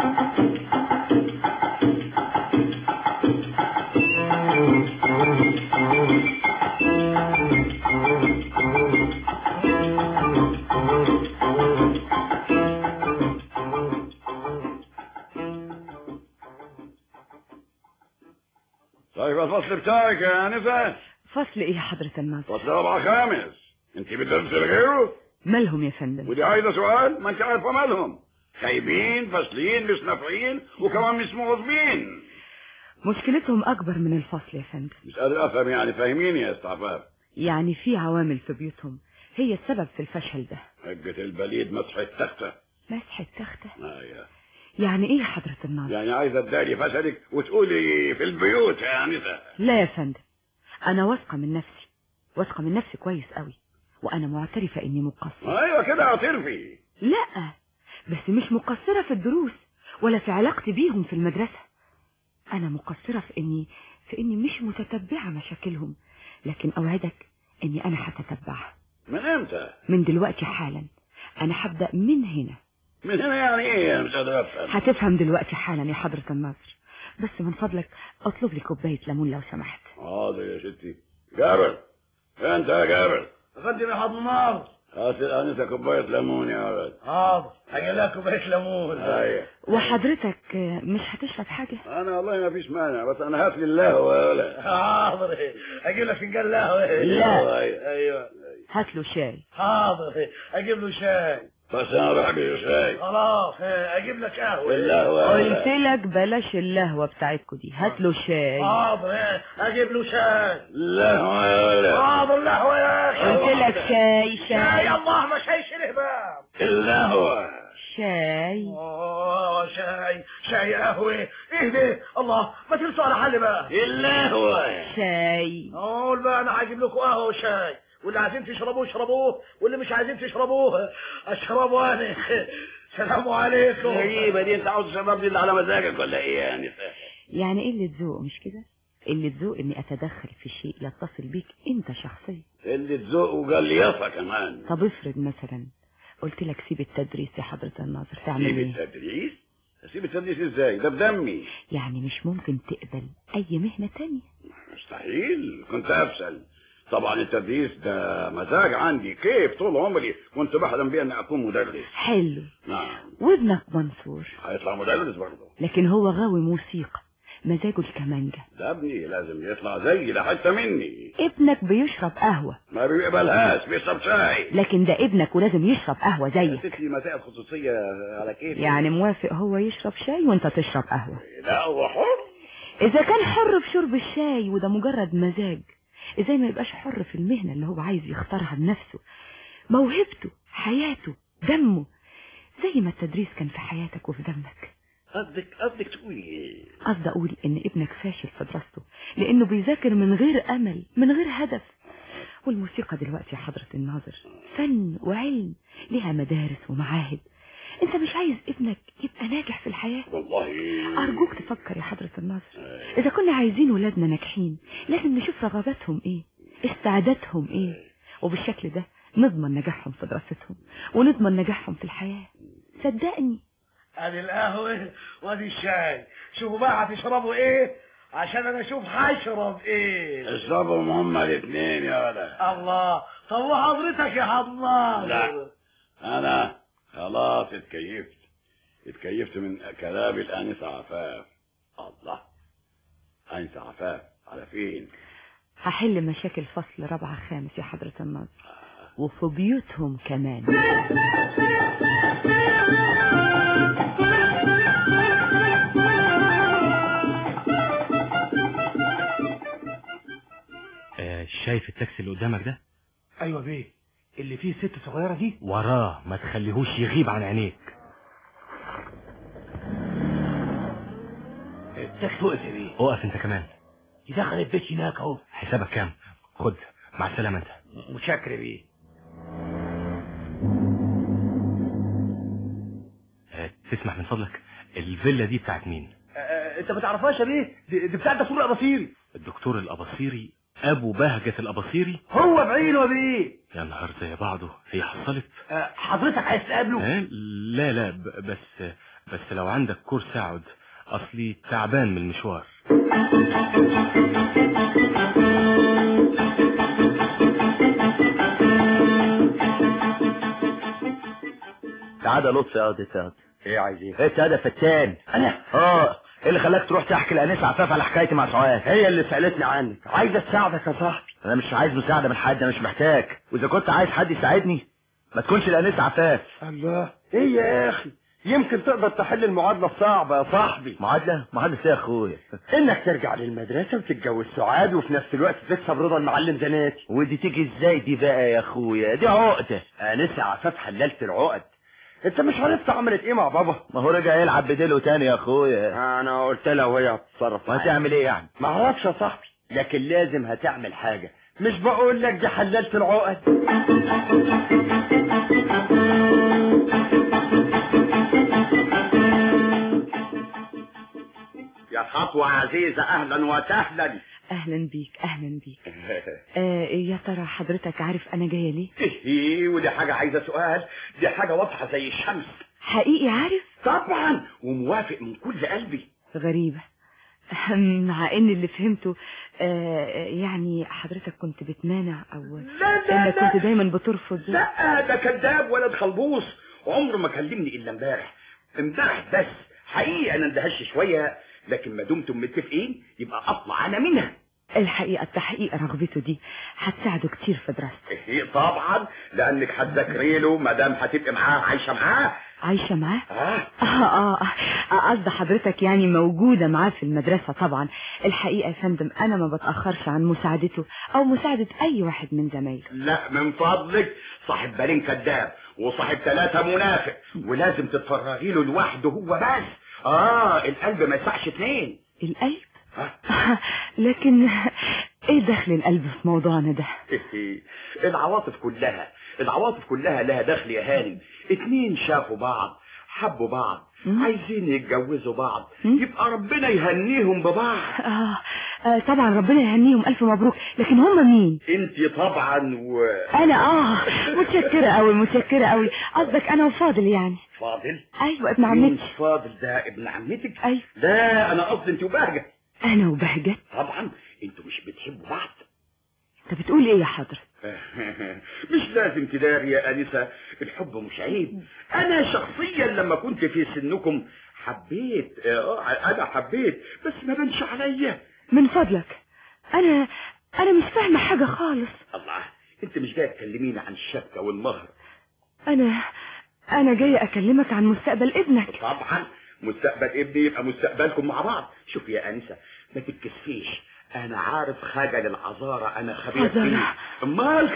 طيب الفصل بتاعك يا انسه فصل ايه يا حضرة الناظر فصل رابع خامس انت بتدرس غيره مالهم يا فندم ودي عايزه سؤال ما انت عارفه مالهم خايبين فاشلين مش نافعين وكمان مش مواظبين مشكلتهم اكبر من الفصل يا فندم مش قادر افهم يعني فاهميني يا استعفاف يعني في عوامل في بيوتهم هي السبب في الفشل ده حجة البليد مسح التختة مسح التختة ايوه يعني ايه يا حضرة الناظر يعني عايزة تداري فشلك وتقولي في البيوت يا انسة لا يا فندم انا واثقة من نفسي واثقة من نفسي كويس قوي وانا معترفة اني مقصرة ايوه كده اعترفي لا بس مش مقصرة في الدروس ولا في علاقتي بيهم في المدرسة انا مقصرة في اني في اني مش متتبعة مشاكلهم لكن اوعدك اني انا هتتبعها من امتى من دلوقتي حالا انا هبدأ من هنا من هنا يعني ايه انا مش قادر افهم هتفهم دلوقتي حالا يا حضرة الناظر بس من فضلك اطلب لي كوباية ليمون لو سمحت حاضر يا ستي جابر انت يا جابر غدي يا حضن النار هات الانسه كوبايه ليمون يا ولد حاضر هجي لها كوبايه ليمون ايوه وحضرتك آه، مش هتشرب حاجة انا والله ما فيش مانع بس انا هات لي القهوه يا ولد حاضر اجيب لك فنجان قهوه لا. ايوه هات له شاي حاضر اجيب له شاي بس انا بحب الشاي خلاص اجيب لك قهوه القهوه قلت لك بلاش اللهوة بتاعتكوا دي هات له شاي حاضر اجيب له شاي القهوه يا ولد حاضر قهوه يا اخي قلت لك شاي شاي شاي الله ما شاي شره بقى القهوه شاي اه شاي شاي قهوه ايه ده الله ما تنسوا على حل بقى القهوه شاي قول بقى انا هجيب لكم قهوه وشاي واللي عايزين تشربوه اشربوه واللي مش عايزين تشربوه اشربوا انا سلام عليكم غريبه دي انت عاوز تشرب لي اللي على مزاجك ولا ايه يعني يعني قلة ذوق مش كده قلة ذوق اني اتدخل في شيء يتصل بيك انت شخصيا اللي تذوق وقال لي يافا كمان طب افرض مثلا قلت لك سيب التدريس يا حضرة الناظر تعمل سيب ايه التدريس اسيب التدريس ازاي ده بدمي يعني مش ممكن تقبل اي مهنة تانية مستحيل كنت افشل طبعا التدريس ده مزاج عندي كيف طول عمري كنت بحلم بيه اني اكون مدرس حلو نعم وابنك منصور هيطلع مدرس برضه لكن هو غاوي موسيقى مزاجه الكمانجة ده ابني لازم يطلع زيي ده حته مني ابنك بيشرب قهوة ما بيقبلهاش بيشرب شاي لكن ده ابنك ولازم يشرب قهوة زيك ستي مسائل خصوصيه على كيف يعني موافق هو يشرب شاي وانت تشرب قهوة لا هو حر اذا كان حر في شرب الشاي وده مجرد مزاج ازاي ما يبقاش حر في المهنة اللي هو عايز يختارها بنفسه موهبته حياته دمه زي ما التدريس كان في حياتك وفي دمك قصدك قصدك تقولي ايه قصدي اقول ان ابنك فاشل في دراسته لانه بيذاكر من غير امل من غير هدف والموسيقى دلوقتي يا حضرة الناظر فن وعلم لها مدارس ومعاهد انت مش عايز ابنك يبقى ناجح في الحياة والله ارجوك تفكر يا حضرة الناظر اذا كنا عايزين ولادنا ناجحين لازم نشوف رغباتهم ايه استعدادهم ايه وبالشكل ده نضمن نجاحهم في دراستهم ونضمن نجاحهم في الحياة صدقني ادي القهوه وادي الشاي شوفوا بقى هتشربوا ايه عشان انا اشوف هشرب ايه اشربهم هما الاثنين يا ولد الله طب وحضرتك يا حضنان لا انا خلاص اتكيفت اتكيفت من كلام الانسه عفاف الله انسه عفاف على فين هحل مشاكل فصل رابعة خامس يا حضرة الناظر وفي بيوتهم كمان آه شايف التاكسي اللي قدامك ده ايوه بيه اللي فيه ست صغيره دي وراه ما تخليهوش يغيب عن عينيك التاكسي وقف يا بيه اقف انت كمان يدخل البيت هناك اهو حسابك كام خد مع السلامه انت متشكر بيه آه تسمح من فضلك الفيلا دي بتاعت مين آه، انت ما تعرفهاش يا بيه دي, دي بتاعت دكتور الاباصيري الدكتور الاباصيري ابو بهجة الاباصيري هو بعينه يا بيه يا نهار زي بعضه هي حصلت آه، حضرتك عايز تقابله آه لا لا ب- بس بس لو عندك كورس اقعد اصلي تعبان من المشوار تعال يا لطفي اقعد اقعد ايه عايز ايه انت يا فتان انا اه ايه اللي خلاك تروح تحكي لانسه عفاف على حكايتي مع سعاد هي اللي سألتني عنك عايزة تساعدك يا صاحبي انا مش عايز مساعده من حد انا مش محتاج واذا كنت عايز حد يساعدني ما تكونش الانسه عفاف الله ايه يا اخي يمكن تقدر تحل المعادلة الصعبة يا صاحبي معادله معادله ايه يا اخويا انك ترجع للمدرسة وتتجوز سعاد وفي نفس الوقت تكسب رضا المعلم زناتي ودي تيجي ازاي دي بقى يا اخويا دي عقده انسة عفاف حللت العقد انت مش عرفت عملت ايه مع بابا ما هو رجع يلعب بديله تاني يا اخويا انا قلت لها وهي هتتصرف معايا. وهتعمل ايه يعني ما اعرفش يا صاحبي لكن لازم هتعمل حاجة مش بقول لك دي حللت العقد يا خطوة عزيزة أهلا وسهلا اهلا بيك اهلا بيك آه يا ترى حضرتك عارف انا جايه ليه إيه ودي حاجة عايزة سؤال دي حاجة واضحة زي الشمس حقيقي عارف طبعا وموافق من كل قلبي غريبه مع ان اللي فهمته آه يعني حضرتك كنت بتمانع او لا لا انك لا كنت دايما بترفض لا ده كذاب ولد خلبوص عمره ما كلمني الا امبارح امبارح بس حقيقي انا اندهش شويه لكن ما دمتم متفقين يبقى اطلع انا منها الحقيقه التحقيق رغبته دي هتساعده كتير في دراسته إيه طبعا لانك هتذاكري له ما دام هتبقي معاه عايشه معاه عايشه معاه اه اه اه آه، قصد حضرتك يعني موجودة معاه في المدرسة طبعا الحقيقة يا فندم أنا ما بتأخرش عن مساعدته أو مساعدة أي واحد من زمايله لا من فضلك صاحب بالين كذاب وصاحب ثلاثة منافق ولازم تتفرغي له لوحده هو بس اه القلب ما يسعش اتنين القلب لكن ايه دخل القلب في موضوعنا ده العواطف كلها العواطف كلها لها دخل يا هانم اتنين شافوا بعض حبوا بعض عايزين يتجوزوا بعض يبقى ربنا يهنيهم ببعض آه, آه طبعا ربنا يهنيهم ألف مبروك لكن هم مين انت طبعا و أنا آه متشكرة أوي متشكرة أوي قصدك أنا وفاضل يعني فاضل أيوة ابن مين عمتي فاضل ده ابن عمتك أيوة لا انا قصدي انت وبهجة أنا وبهجت طبعا انتوا مش بتحبوا بعض أنت بتقول إيه يا حضرة مش لازم تداري يا أنسة الحب مش عيب أنا شخصيا لما كنت في سنكم حبيت آه، أنا حبيت بس ما بنش عليا من فضلك أنا أنا مش فاهمة حاجة خالص الله أنت مش جاي تكلميني عن الشبكة والمهر أنا أنا جاية أكلمك عن مستقبل ابنك طبعا مستقبل ابني يبقى مستقبلكم مع بعض شوف يا أنسة ما تتكسفيش أنا عارف خجل العذارة أنا خبير عذارة؟ فيه أمال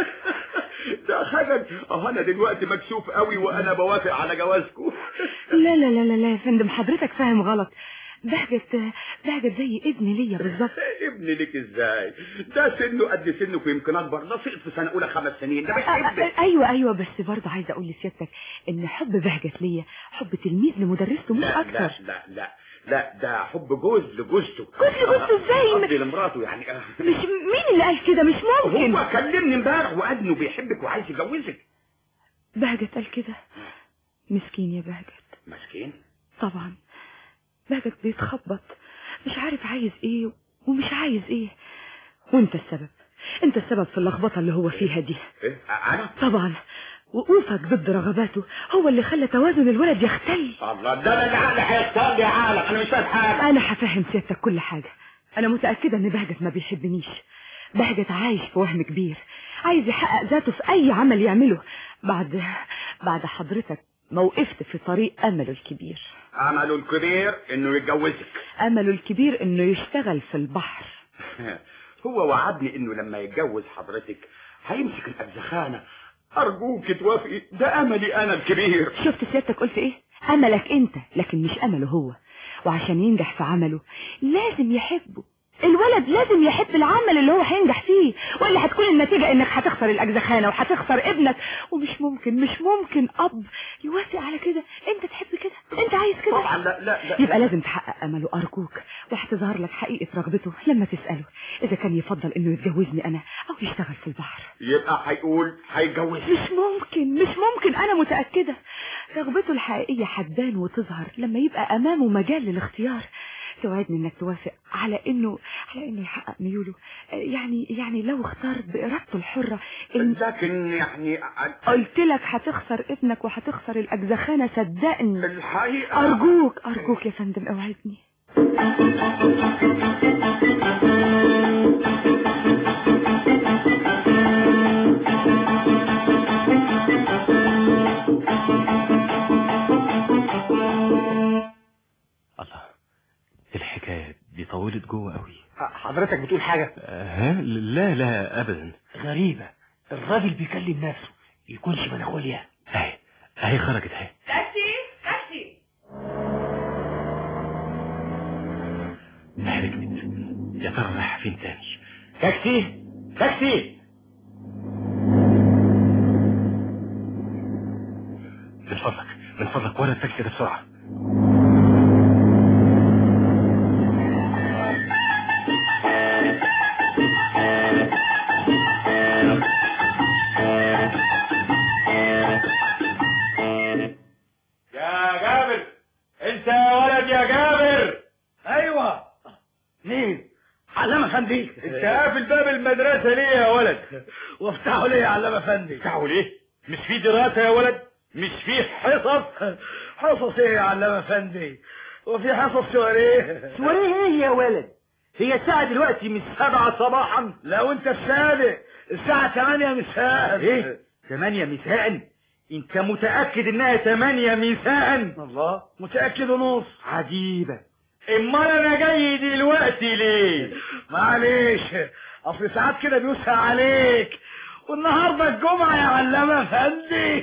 ده خجل أه أنا دلوقتي مكسوف قوي وأنا بوافق على جوازكم لا لا لا لا لا يا فندم حضرتك فاهم غلط بهجت بهجت زي ابن ليا بالظبط ابني ليك ازاي ده سنه قد سنك ويمكن اكبر ده سقط في سنه اولى خمس سنين ده مش آه، آه، ابنك ايوه ايوه بس برضه عايزه اقول لسيادتك ان حب بهجت ليا حب تلميذ لمدرسته مش لا اكتر لا لا لا لا ده حب جوز لجوزته جوز لجوزته ازاي؟ قصدي لمراته يعني آه. مش مين اللي قال كده مش ممكن هو كلمني امبارح وقال انه بيحبك وعايز يجوزك بهجت قال كده مسكين يا بهجت مسكين طبعا بهجت بيتخبط مش عارف عايز ايه ومش عايز ايه وانت السبب انت السبب في اللخبطه اللي هو فيها دي ايه انا طبعا وقوفك ضد رغباته هو اللي خلى توازن الولد يختل الله ده انا العقل هيختار لي عالم انا مش فاهم حاجه انا هفهم سيادتك كل حاجة انا متأكدة ان بهجت ما بيحبنيش بهجت عايش في وهم كبير عايز يحقق ذاته في اي عمل يعمله بعد بعد حضرتك ما وقفت في طريق امله الكبير عمله الكبير انه يتجوزك امله الكبير انه يشتغل في البحر هو وعدني انه لما يتجوز حضرتك هيمسك الابزخانه ارجوك توافقي ده املي انا الكبير شفت سيادتك قلت ايه املك انت لكن مش امله هو وعشان ينجح في عمله لازم يحبه الولد لازم يحب العمل اللي هو هينجح فيه ولا هتكون النتيجة انك هتخسر الاجزخانة وهتخسر ابنك ومش ممكن مش ممكن اب يوافق على كده انت تحب كده انت عايز كده طبعا لا لا لا يبقى لازم تحقق امله ارجوك وهتظهر لك حقيقة رغبته لما تسأله اذا كان يفضل انه يتجوزني انا او يشتغل في البحر يبقى هيقول هيتجوزك مش ممكن مش ممكن انا متأكدة رغبته الحقيقية هتبان وتظهر لما يبقى امامه مجال للاختيار توعدني انك توافق على انه على انه يحقق ميوله آه، يعني يعني لو اختار بارادته الحرة إن لكن يعني قلت لك هتخسر ابنك وهتخسر الاجزخانة صدقني الحقيقة ارجوك ارجوك يا فندم اوعدني الله الحكاية دي طولت جوه قوي حضرتك بتقول حاجة ها لا لا ابدا غريبة الراجل بيكلم نفسه يكونش مناخوليا اهي اهي خرجت اهي تاكسي تاكسي ركبت يا ترى رايحة فين تاني تاكسي تاكسي من فضلك من فضلك ورا التاكسي ده بسرعة افندي انت قافل باب المدرسة ليه يا ولد وافتحوا ليه يا علام افندي افتحوا ليه مش في دراسة يا ولد مش في حصص حصص ايه يا علام افندي وفي حصص سواريه سواريه ايه يا ولد هي الساعة دلوقتي مش سبعة صباحا لو انت الصادق الساعة 8 مساء ايه ثمانية مساء انت متأكد انها ثمانية مساء الله متأكد ونص عجيبة امال انا جاي دلوقتي ليه معلش اصل ساعات كده بيوسع عليك والنهارده الجمعة يا علام افندي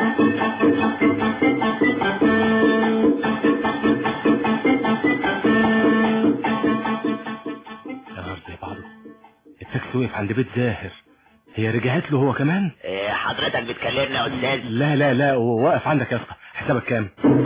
يا نهار زي بعضه التاكسي وقف عند بيت زاهر هي رجعت له هو كمان إيه حضرتك بتكلمنا يا استاذ لا لا لا هو واقف عندك يا اسطى حسابك كام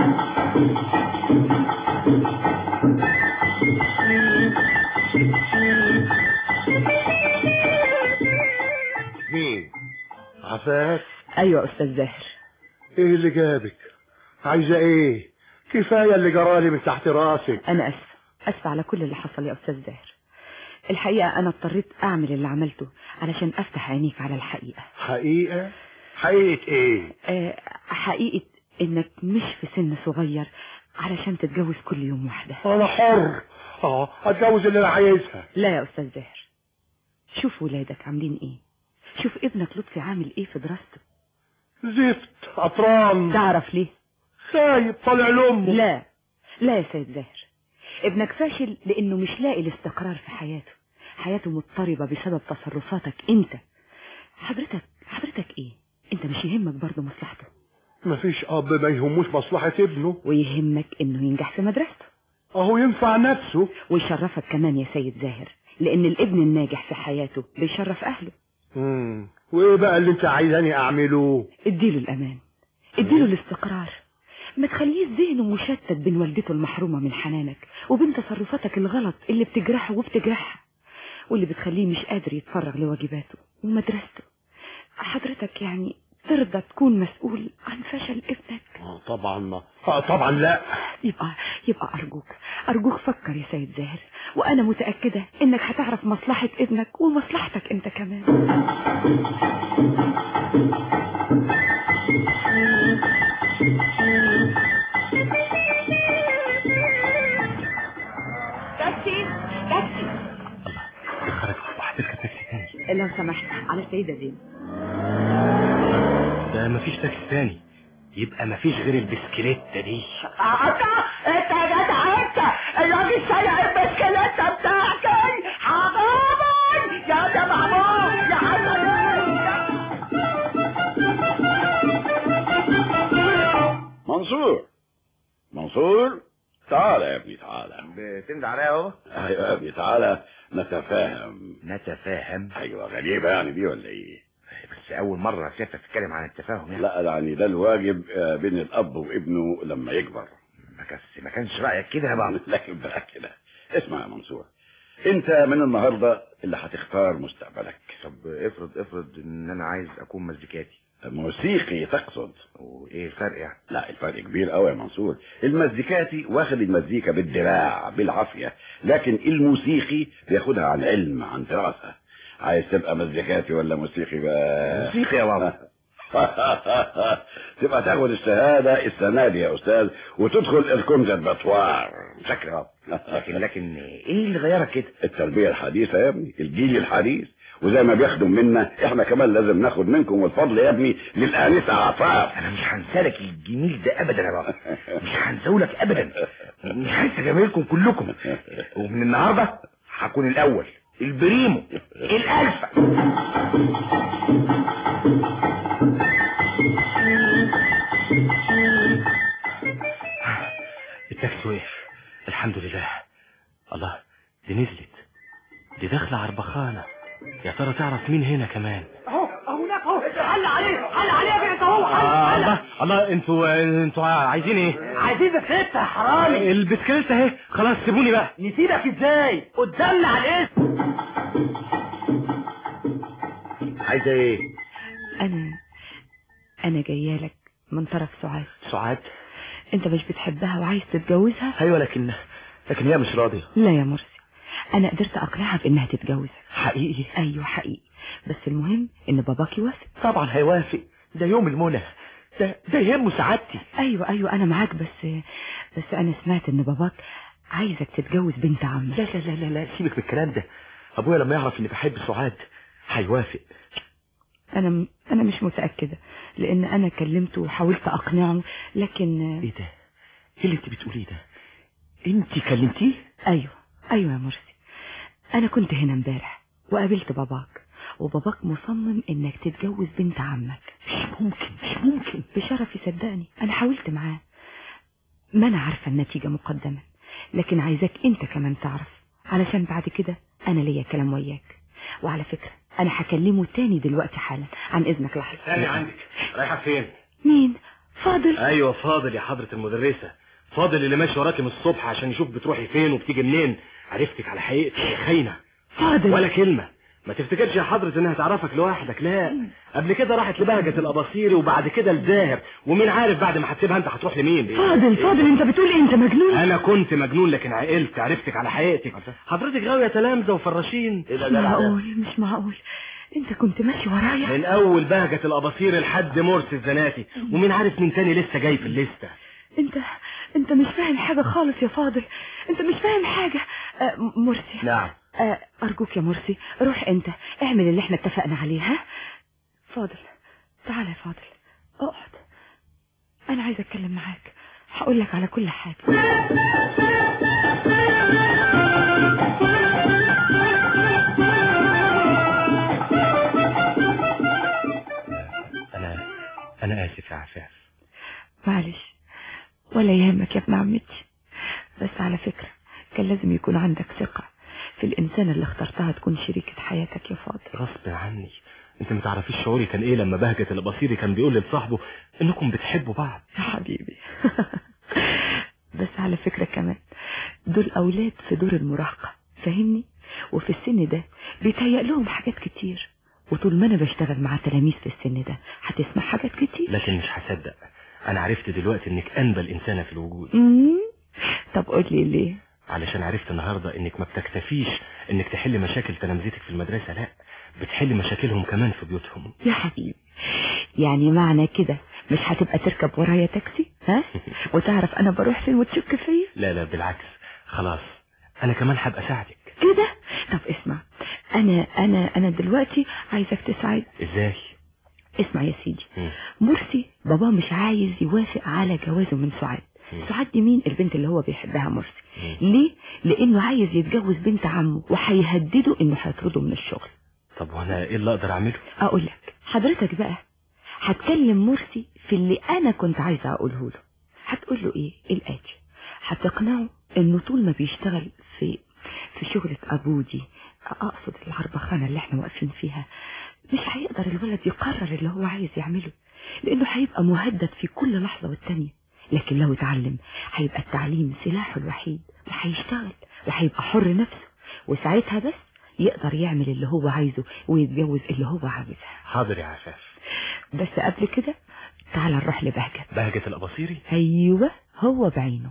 مين عفاف ايوه استاذ زاهر ايه اللي جابك عايزه ايه كفايه اللي جرالي من تحت راسك انا اسف اسف على كل اللي حصل يا استاذ زاهر الحقيقه انا اضطريت اعمل اللي عملته علشان افتح عينيك على الحقيقه حقيقه حقيقه ايه أه حقيقه انك مش في سن صغير علشان تتجوز كل يوم واحده انا حر اه اتجوز اللي انا عايزها لا يا استاذ زاهر شوف ولادك عاملين ايه شوف ابنك لطفي عامل ايه في دراسته زفت قطران تعرف ليه خايب طالع لامه لا لا يا سيد زاهر ابنك فاشل لانه مش لاقي الاستقرار في حياته حياته مضطربة بسبب تصرفاتك انت حضرتك حضرتك ايه انت مش يهمك برضه مصلحته مفيش اب ما يهموش مصلحه ابنه ويهمك انه ينجح في مدرسته اهو ينفع نفسه ويشرفك كمان يا سيد زاهر لان الابن الناجح في حياته بيشرف اهله امم وايه بقى اللي انت عايزاني اعمله اديله الامان اديله الاستقرار ما تخليش ذهنه مشتت بين والدته المحرومة من حنانك وبين تصرفاتك الغلط اللي بتجرحه وبتجرحها واللي بتخليه مش قادر يتفرغ لواجباته ومدرسته حضرتك يعني ترضى تكون مسؤول عن فشل ابنك آه طبعا ما آه طبعا لا يبقى يبقى أرجوك أرجوك فكر يا سيد زاهر وأنا متأكدة إنك هتعرف مصلحة ابنك ومصلحتك أنت كمان تاكسي تاكسي خرج وهتركب تاكسي تاني لو سمحت على السيدة زين ده مفيش تاكسي تاني يبقى مفيش غير البسكليتة دي انت انت يا جدع انت الراجل سرق البسكليتة بتاعتي حرامي يا ده محمود يا منصور منصور تعال يا ابني تعالى بتند عليا اهو ايوه يا ابني تعالى نتفاهم نتفاهم ايوه غريبه يعني دي ولا ايه بس اول مره شايفك تتكلم عن التفاهم يعني لا يعني ده الواجب آه، بين الاب وابنه لما يكبر ما كانش ما كانش رايك كده يا بابا لكن بقى كده اسمع يا منصور انت من النهارده اللي هتختار مستقبلك طب افرض افرض ان انا عايز اكون مزيكاتي موسيقي تقصد وايه الفرق يعني لا الفرق كبير قوي يا منصور المزيكاتي واخد المزيكا بالدراع بالعافيه لكن الموسيقي بياخدها عن علم عن دراسه عايز تبقى مزيكاتي ولا موسيقي بقى موسيقي يا بابا تبقى تاخد الشهاده السنه دي يا استاذ وتدخل الكونسرفاتوار شكرا لكن لكن ايه اللي غيرك كده التربيه الحديثه يا ابني الجيل الحديث وزي ما بياخدوا منا احنا كمان لازم ناخد منكم والفضل يا ابني للانسه عفاف انا مش هنسالك الجميل ده ابدا يا بابا مش هنساهولك ابدا مش هنسى جميلكم كلكم ومن النهارده هكون الاول البريمو الالفا التاكسي وقف الحمد لله الله دي نزلت دي داخلة عربخانة يا ترى تعرف مين هنا كمان اهو اهو هناك اهو حل عليه حل عليه يا بنت اهو حل آه حل الله الله انتوا انتوا عايزين ايه عايزين بسكليتة يا حرامي البسكليتة اهي خلاص سيبوني بقى نسيبك ازاي قدامنا على الاسم عايزه ايه أنا أنا جاية لك من طرف سعاد سعاد أنت مش بتحبها وعايز تتجوزها ايوه لكن لكن هي مش راضية لا يا مرسي انا قدرت اقنعها بانها تتجوز حقيقي ايوه حقيقي بس المهم ان باباك يوافق طبعا هيوافق ده يوم المنى ده ده يهمه سعادتي ايوه ايوه انا معاك بس بس انا سمعت ان باباك عايزك تتجوز بنت عمك لا لا لا لا, لا سيبك من الكلام ده ابويا لما يعرف اني بحب سعاد هيوافق انا م... انا مش متاكده لان انا كلمته وحاولت اقنعه لكن ايه ده ايه اللي انت بتقوليه ده انت كلمتيه ايوه ايوه يا مرسي انا كنت هنا امبارح وقابلت باباك وباباك مصمم انك تتجوز بنت عمك مش ممكن مش ممكن بشرفي صدقني انا حاولت معاه ما انا عارفه النتيجه مقدما لكن عايزاك انت كمان تعرف علشان بعد كده انا ليا كلام وياك وعلى فكره انا هكلمه تاني دلوقتي حالا عن اذنك لحظه تاني عندك رايحه فين مين فاضل ايوه فاضل يا حضره المدرسه فاضل اللي ماشي وراكي من الصبح عشان يشوف بتروحي فين وبتيجي منين عرفتك على حقيقتك يا خاينه فاضل ولا كلمه ما تفتكرش يا حضرة انها تعرفك لوحدك لا قبل كده راحت لبهجة الاباصيري وبعد كده لزاهر ومين عارف بعد ما هتسيبها انت هتروح لمين فاضل فاضل انت بتقول ايه انت مجنون انا كنت مجنون لكن عقلت عرفتك على حقيقتك حضرتك غاوية تلامذة وفراشين مش معقول مش معقول انت كنت ماشي ورايا من اول بهجة الاباصير لحد مرسي الزناتي ومين عارف مين تاني لسه جاي في الليستة انت انت مش فاهم حاجة خالص يا فاضل انت مش فاهم حاجة آه مرسي نعم آه ارجوك يا مرسي روح انت اعمل اللي احنا اتفقنا عليه ها فاضل تعال يا فاضل اقعد انا عايزه اتكلم معاك هقول لك على كل حاجه انا انا اسف يا عفاف معلش ولا يهمك يا ابن عمتي بس على فكرة كان لازم يكون عندك ثقة في الإنسان اللي اخترتها تكون شريكة حياتك يا فاضل غصب عني انت ما تعرفيش شعوري كان ايه لما بهجة البصيري كان بيقول لصاحبه انكم بتحبوا بعض يا حبيبي بس على فكرة كمان دول أولاد في دور المراهقة فاهمني وفي السن ده بيتهيأ لهم حاجات كتير وطول ما أنا بشتغل مع تلاميذ في السن ده هتسمع حاجات كتير لكن مش هصدق انا عرفت دلوقتي انك انبل انسانة في الوجود مم. طب قول لي ليه علشان عرفت النهاردة انك ما بتكتفيش انك تحل مشاكل تلامذتك في المدرسة لا بتحل مشاكلهم كمان في بيوتهم يا حبيبي يعني معنى كده مش هتبقى تركب ورايا تاكسي ها وتعرف انا بروح فين وتشك فيا لا لا بالعكس خلاص انا كمان هبقى اساعدك كده طب اسمع انا انا انا دلوقتي عايزك تساعد ازاي اسمع يا سيدي مم. مرسي بابا مش عايز يوافق على جوازه من سعاد سعاد دي مين البنت اللي هو بيحبها مرسي ليه لانه عايز يتجوز بنت عمه وهيهدده انه هيطرده من الشغل طب وانا ايه اللي اقدر اعمله اقول لك حضرتك بقى هتكلم مرسي في اللي انا كنت عايزه اقوله له هتقول له ايه الاتي هتقنعه انه طول ما بيشتغل في في شغلة ابوه دي اقصد العربخانة اللي احنا واقفين فيها مش هيقدر الولد يقرر اللي هو عايز يعمله لانه هيبقى مهدد في كل لحظة والتانية لكن لو اتعلم هيبقى التعليم سلاحه الوحيد وهيشتغل وهيبقى حر نفسه وساعتها بس يقدر يعمل اللي هو عايزه ويتجوز اللي هو عايزها حاضر يا عفاف بس قبل كده تعال نروح لبهجة بهجة الاباصيري ايوه هو بعينه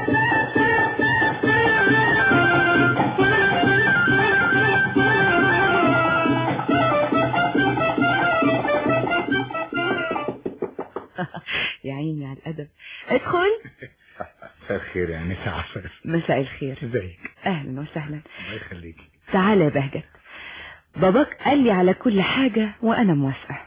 يا عيني على الادب ادخل مساء الخير يا نسا عفاف مساء الخير ازيك اهلا وسهلا الله يخليكي تعالى يا بهجت باباك قال لي على كل حاجة وانا موافقة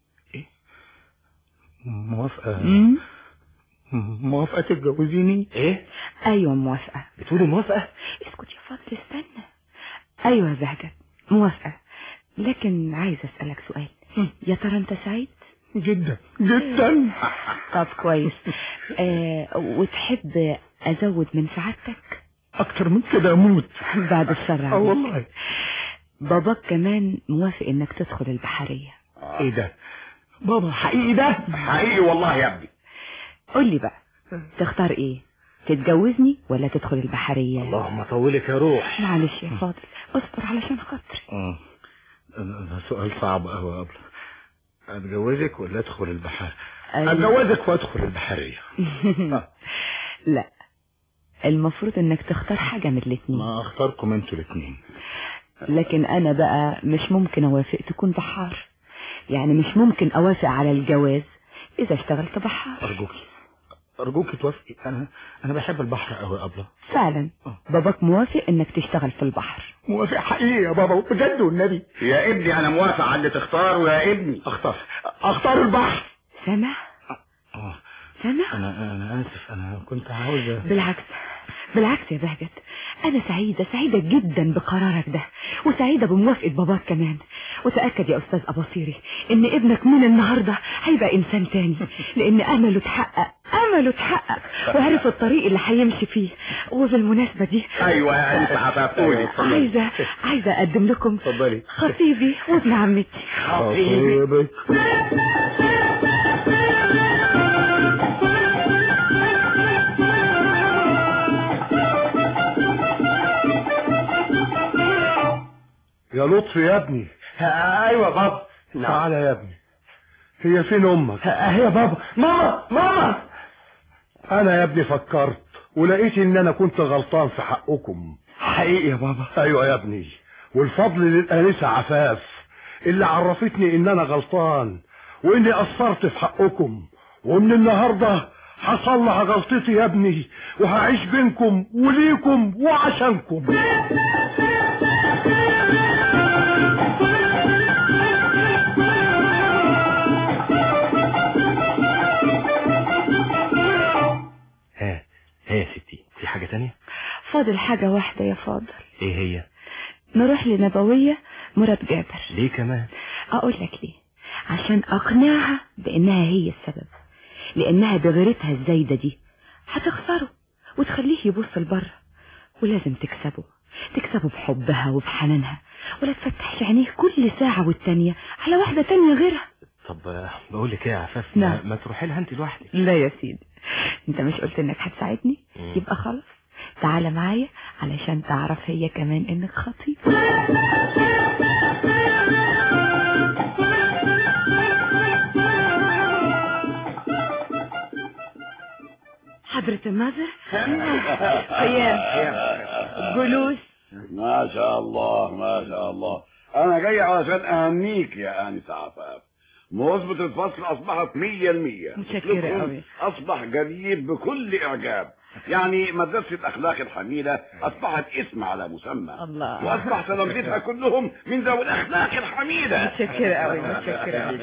موافقة مم؟ موافقة تتجوزيني ايه ايوه موافقة بتقولي موافقة اسكت يا فاضل استنى ايوه يا بهجت موافقة لكن عايز اسألك سؤال يا ترى انت سعيد جدا جدا طب كويس آه وتحب ازود من سعادتك اكتر من كده اموت بعد الشر اه عليك والله باباك كمان موافق انك تدخل البحرية ايه ده بابا حقيقي ده حقيقي والله يا ابني قول لي بقى تختار ايه تتجوزني ولا تدخل البحرية اللهم طولك يا روح معلش يا فاضل اصبر علشان خاطري اه ده سؤال صعب قوي يا ابله اتجوزك ولا ادخل البحر أيوة. اتجوزك وادخل البحرية لا المفروض انك تختار حاجة من الاتنين ما اختاركم انتوا الاثنين لكن انا بقى مش ممكن اوافق تكون بحار يعني مش ممكن اوافق على الجواز اذا اشتغلت بحار ارجوكي ارجوكي توافقي انا انا بحب البحر قوي يا ابله فعلا باباك موافق انك تشتغل في البحر موافق حقيقي يا بابا بجد والنبي يا ابني انا موافق على اللي تختاره يا ابني اختار اختار البحر سامع آه. سامع انا انا اسف انا كنت عاوز بالعكس بالعكس يا بهجت انا سعيدة سعيدة جدا بقرارك ده وسعيدة بموافقة باباك كمان وتأكد يا استاذ اباصيري ان ابنك من النهاردة هيبقى انسان تاني لان امله اتحقق امله اتحقق وعرف الطريق اللي هيمشي فيه وبالمناسبة دي ايوه يا انت عفافولي عايزة عايزة اقدم لكم اتفضلي خطيبي وابن عمتي خطيبك يا لطفي يا ابني ايوه بابا تعالى يا ابني هي فين امك اهي يا بابا ماما ماما انا يا ابني فكرت ولقيت ان انا كنت غلطان في حقكم حقيقي يا بابا ايوه يا ابني والفضل للانسه عفاف اللي عرفتني ان انا غلطان واني قصرت في حقكم ومن النهارده هصلح غلطتي يا ابني وهعيش بينكم وليكم وعشانكم ها ها يا ستي في حاجة تانية فاضل حاجة واحدة يا فاضل ايه هي نروح لنبوية مراد جابر ليه كمان اقول لك ليه عشان اقنعها بانها هي السبب لانها بغيرتها الزايدة دي هتخسره وتخليه يبص لبره ولازم تكسبه تكسبه بحبها وبحنانها ولا تفتحش عينيه كل ساعة والتانية على واحدة تانية غيرها طب آه، بقول لك ايه يا عفاف نعم. ما, ما تروحي لها انت لوحدك لا يا سيدي انت مش قلت انك هتساعدني يبقى خلاص تعالى معايا علشان تعرف هي كمان انك خطيب حضرة الناظر قيام جلوس ما شاء الله ما شاء الله انا جاي علشان اهنيك يا انسة عفاف مثبت الفصل اصبحت مية المية متشكرة أسلوبكم أوي. اصبح جديد بكل اعجاب يعني مدرسة الاخلاق الحميدة اصبحت اسم على مسمى الله واصبح تلامذتها كلهم من ذوي الاخلاق الحميدة متشكرة أوي متشكرة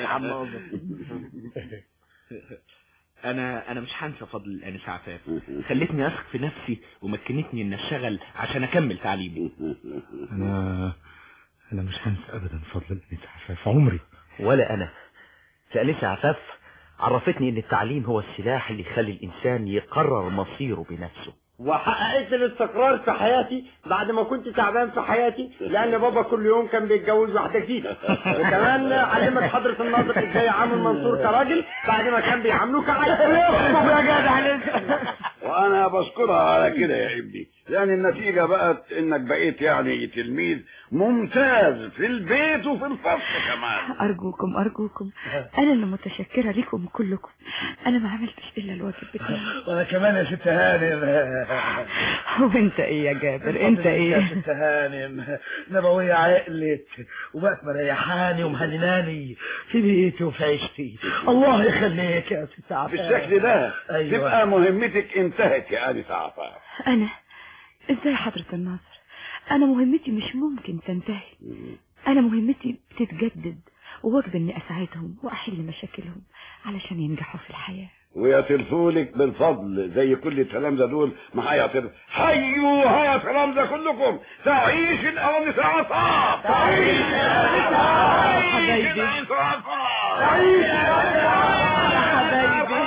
انا انا مش هنسى فضل الانسه عفاف خلتني اثق في نفسي ومكنتني ان اشتغل عشان اكمل تعليمي انا انا مش هنسى ابدا فضل الانسه عفاف عمري ولا انا لأنسة عفاف عرفتني ان التعليم هو السلاح اللي يخلي الانسان يقرر مصيره بنفسه وحققت الاستقرار في حياتي بعد ما كنت تعبان في حياتي لان بابا كل يوم كان بيتجوز واحده جديده وكمان علمت حضره الناظر ازاي يعامل منصور كراجل بعد ما كان بيعامله كعيل يا جدع وانا بشكرها على كده يا ابني يعني النتيجة بقت انك بقيت يعني تلميذ ممتاز في البيت وفي الفصل كمان أرجوكم أرجوكم أنا اللي متشكرة لكم كلكم أنا ما عملتش إلا الواجب بتاعي وانا كمان يا ست هانم وأنت إيه يا جابر أنت يا إيه ست هانم نبوية عقلت وبقت مريحاني ومهنناني في بيتي وفي عيشتي الله يخليك يا ست عفاف بالشكل ده أيوة. تبقى مهمتك انتهت يا انسة عفاف أنا إزاي حضرة الناصر أنا مهمتي مش ممكن تنتهي أنا مهمتي بتتجدد وواجب إني أساعدهم وأحل مشاكلهم علشان ينجحوا في الحياة ويعترفوا لك بالفضل زي كل التلامذة دول ما هيعترف حيوا هيا تلامذة كلكم تعيش الأنسة عفاف تعيش الأنسة عفاف حبايبي. الأنسة عفاف تعيش حبايبي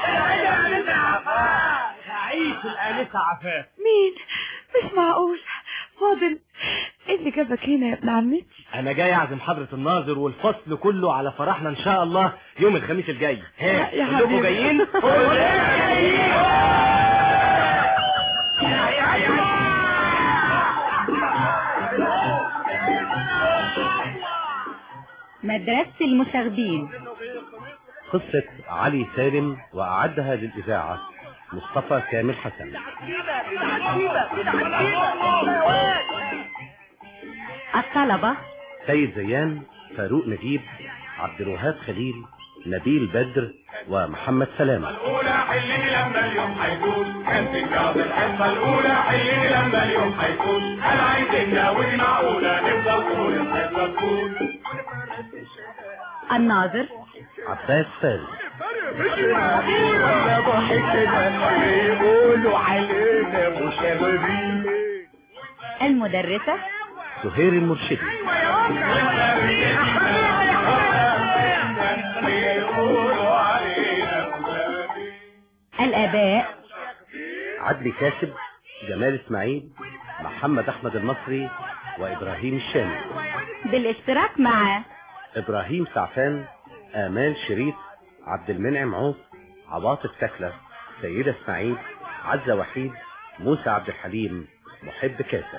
عيش الانسه عفاف مين مش معقول فاضل إيه اللي جابك هنا يا ابن عمتي انا جاي اعزم حضرة الناظر والفصل كله على فرحنا ان شاء الله يوم الخميس الجاي ها يا كلكم حبيبي. جايين مدرسة المشاغبين قصة علي سالم وأعدها للإذاعة مصطفى كامل حسن الطلبة سيد زيان فاروق نجيب عبد الوهاب خليل نبيل بدر ومحمد سلامة الأولى حلي لما اليوم هيفوت كان تكرار الحصة الأولى حلي لما اليوم هيفوت أنا عايزك يا ودي معقولة نفضل طول الحصة تفوت الناظر عباس فارس ولا ضحكنا يقولوا علينا مشاغبين المدرسة سهير المرشدي يقولوا علينا مشاغبين الآباء عدلي كاسب جمال اسماعيل محمد احمد المصري وابراهيم الشامي بالاشتراك مع ابراهيم سعفان امال شريف عبد المنعم عوف عواطف تكلة سيدة اسماعيل عزة وحيد موسى عبد الحليم محب كاسب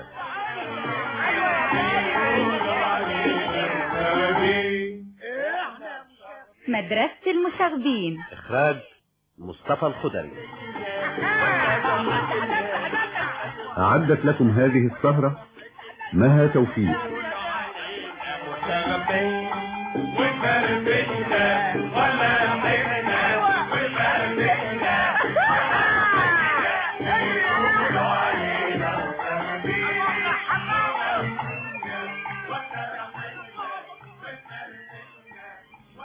مدرسة المشاغبين اخراج مصطفى الخضري أعدت لكم هذه السهرة مها توفيق وفرفشنا ولا حبنا وفرفشنا يقولوا علينا مشاغبين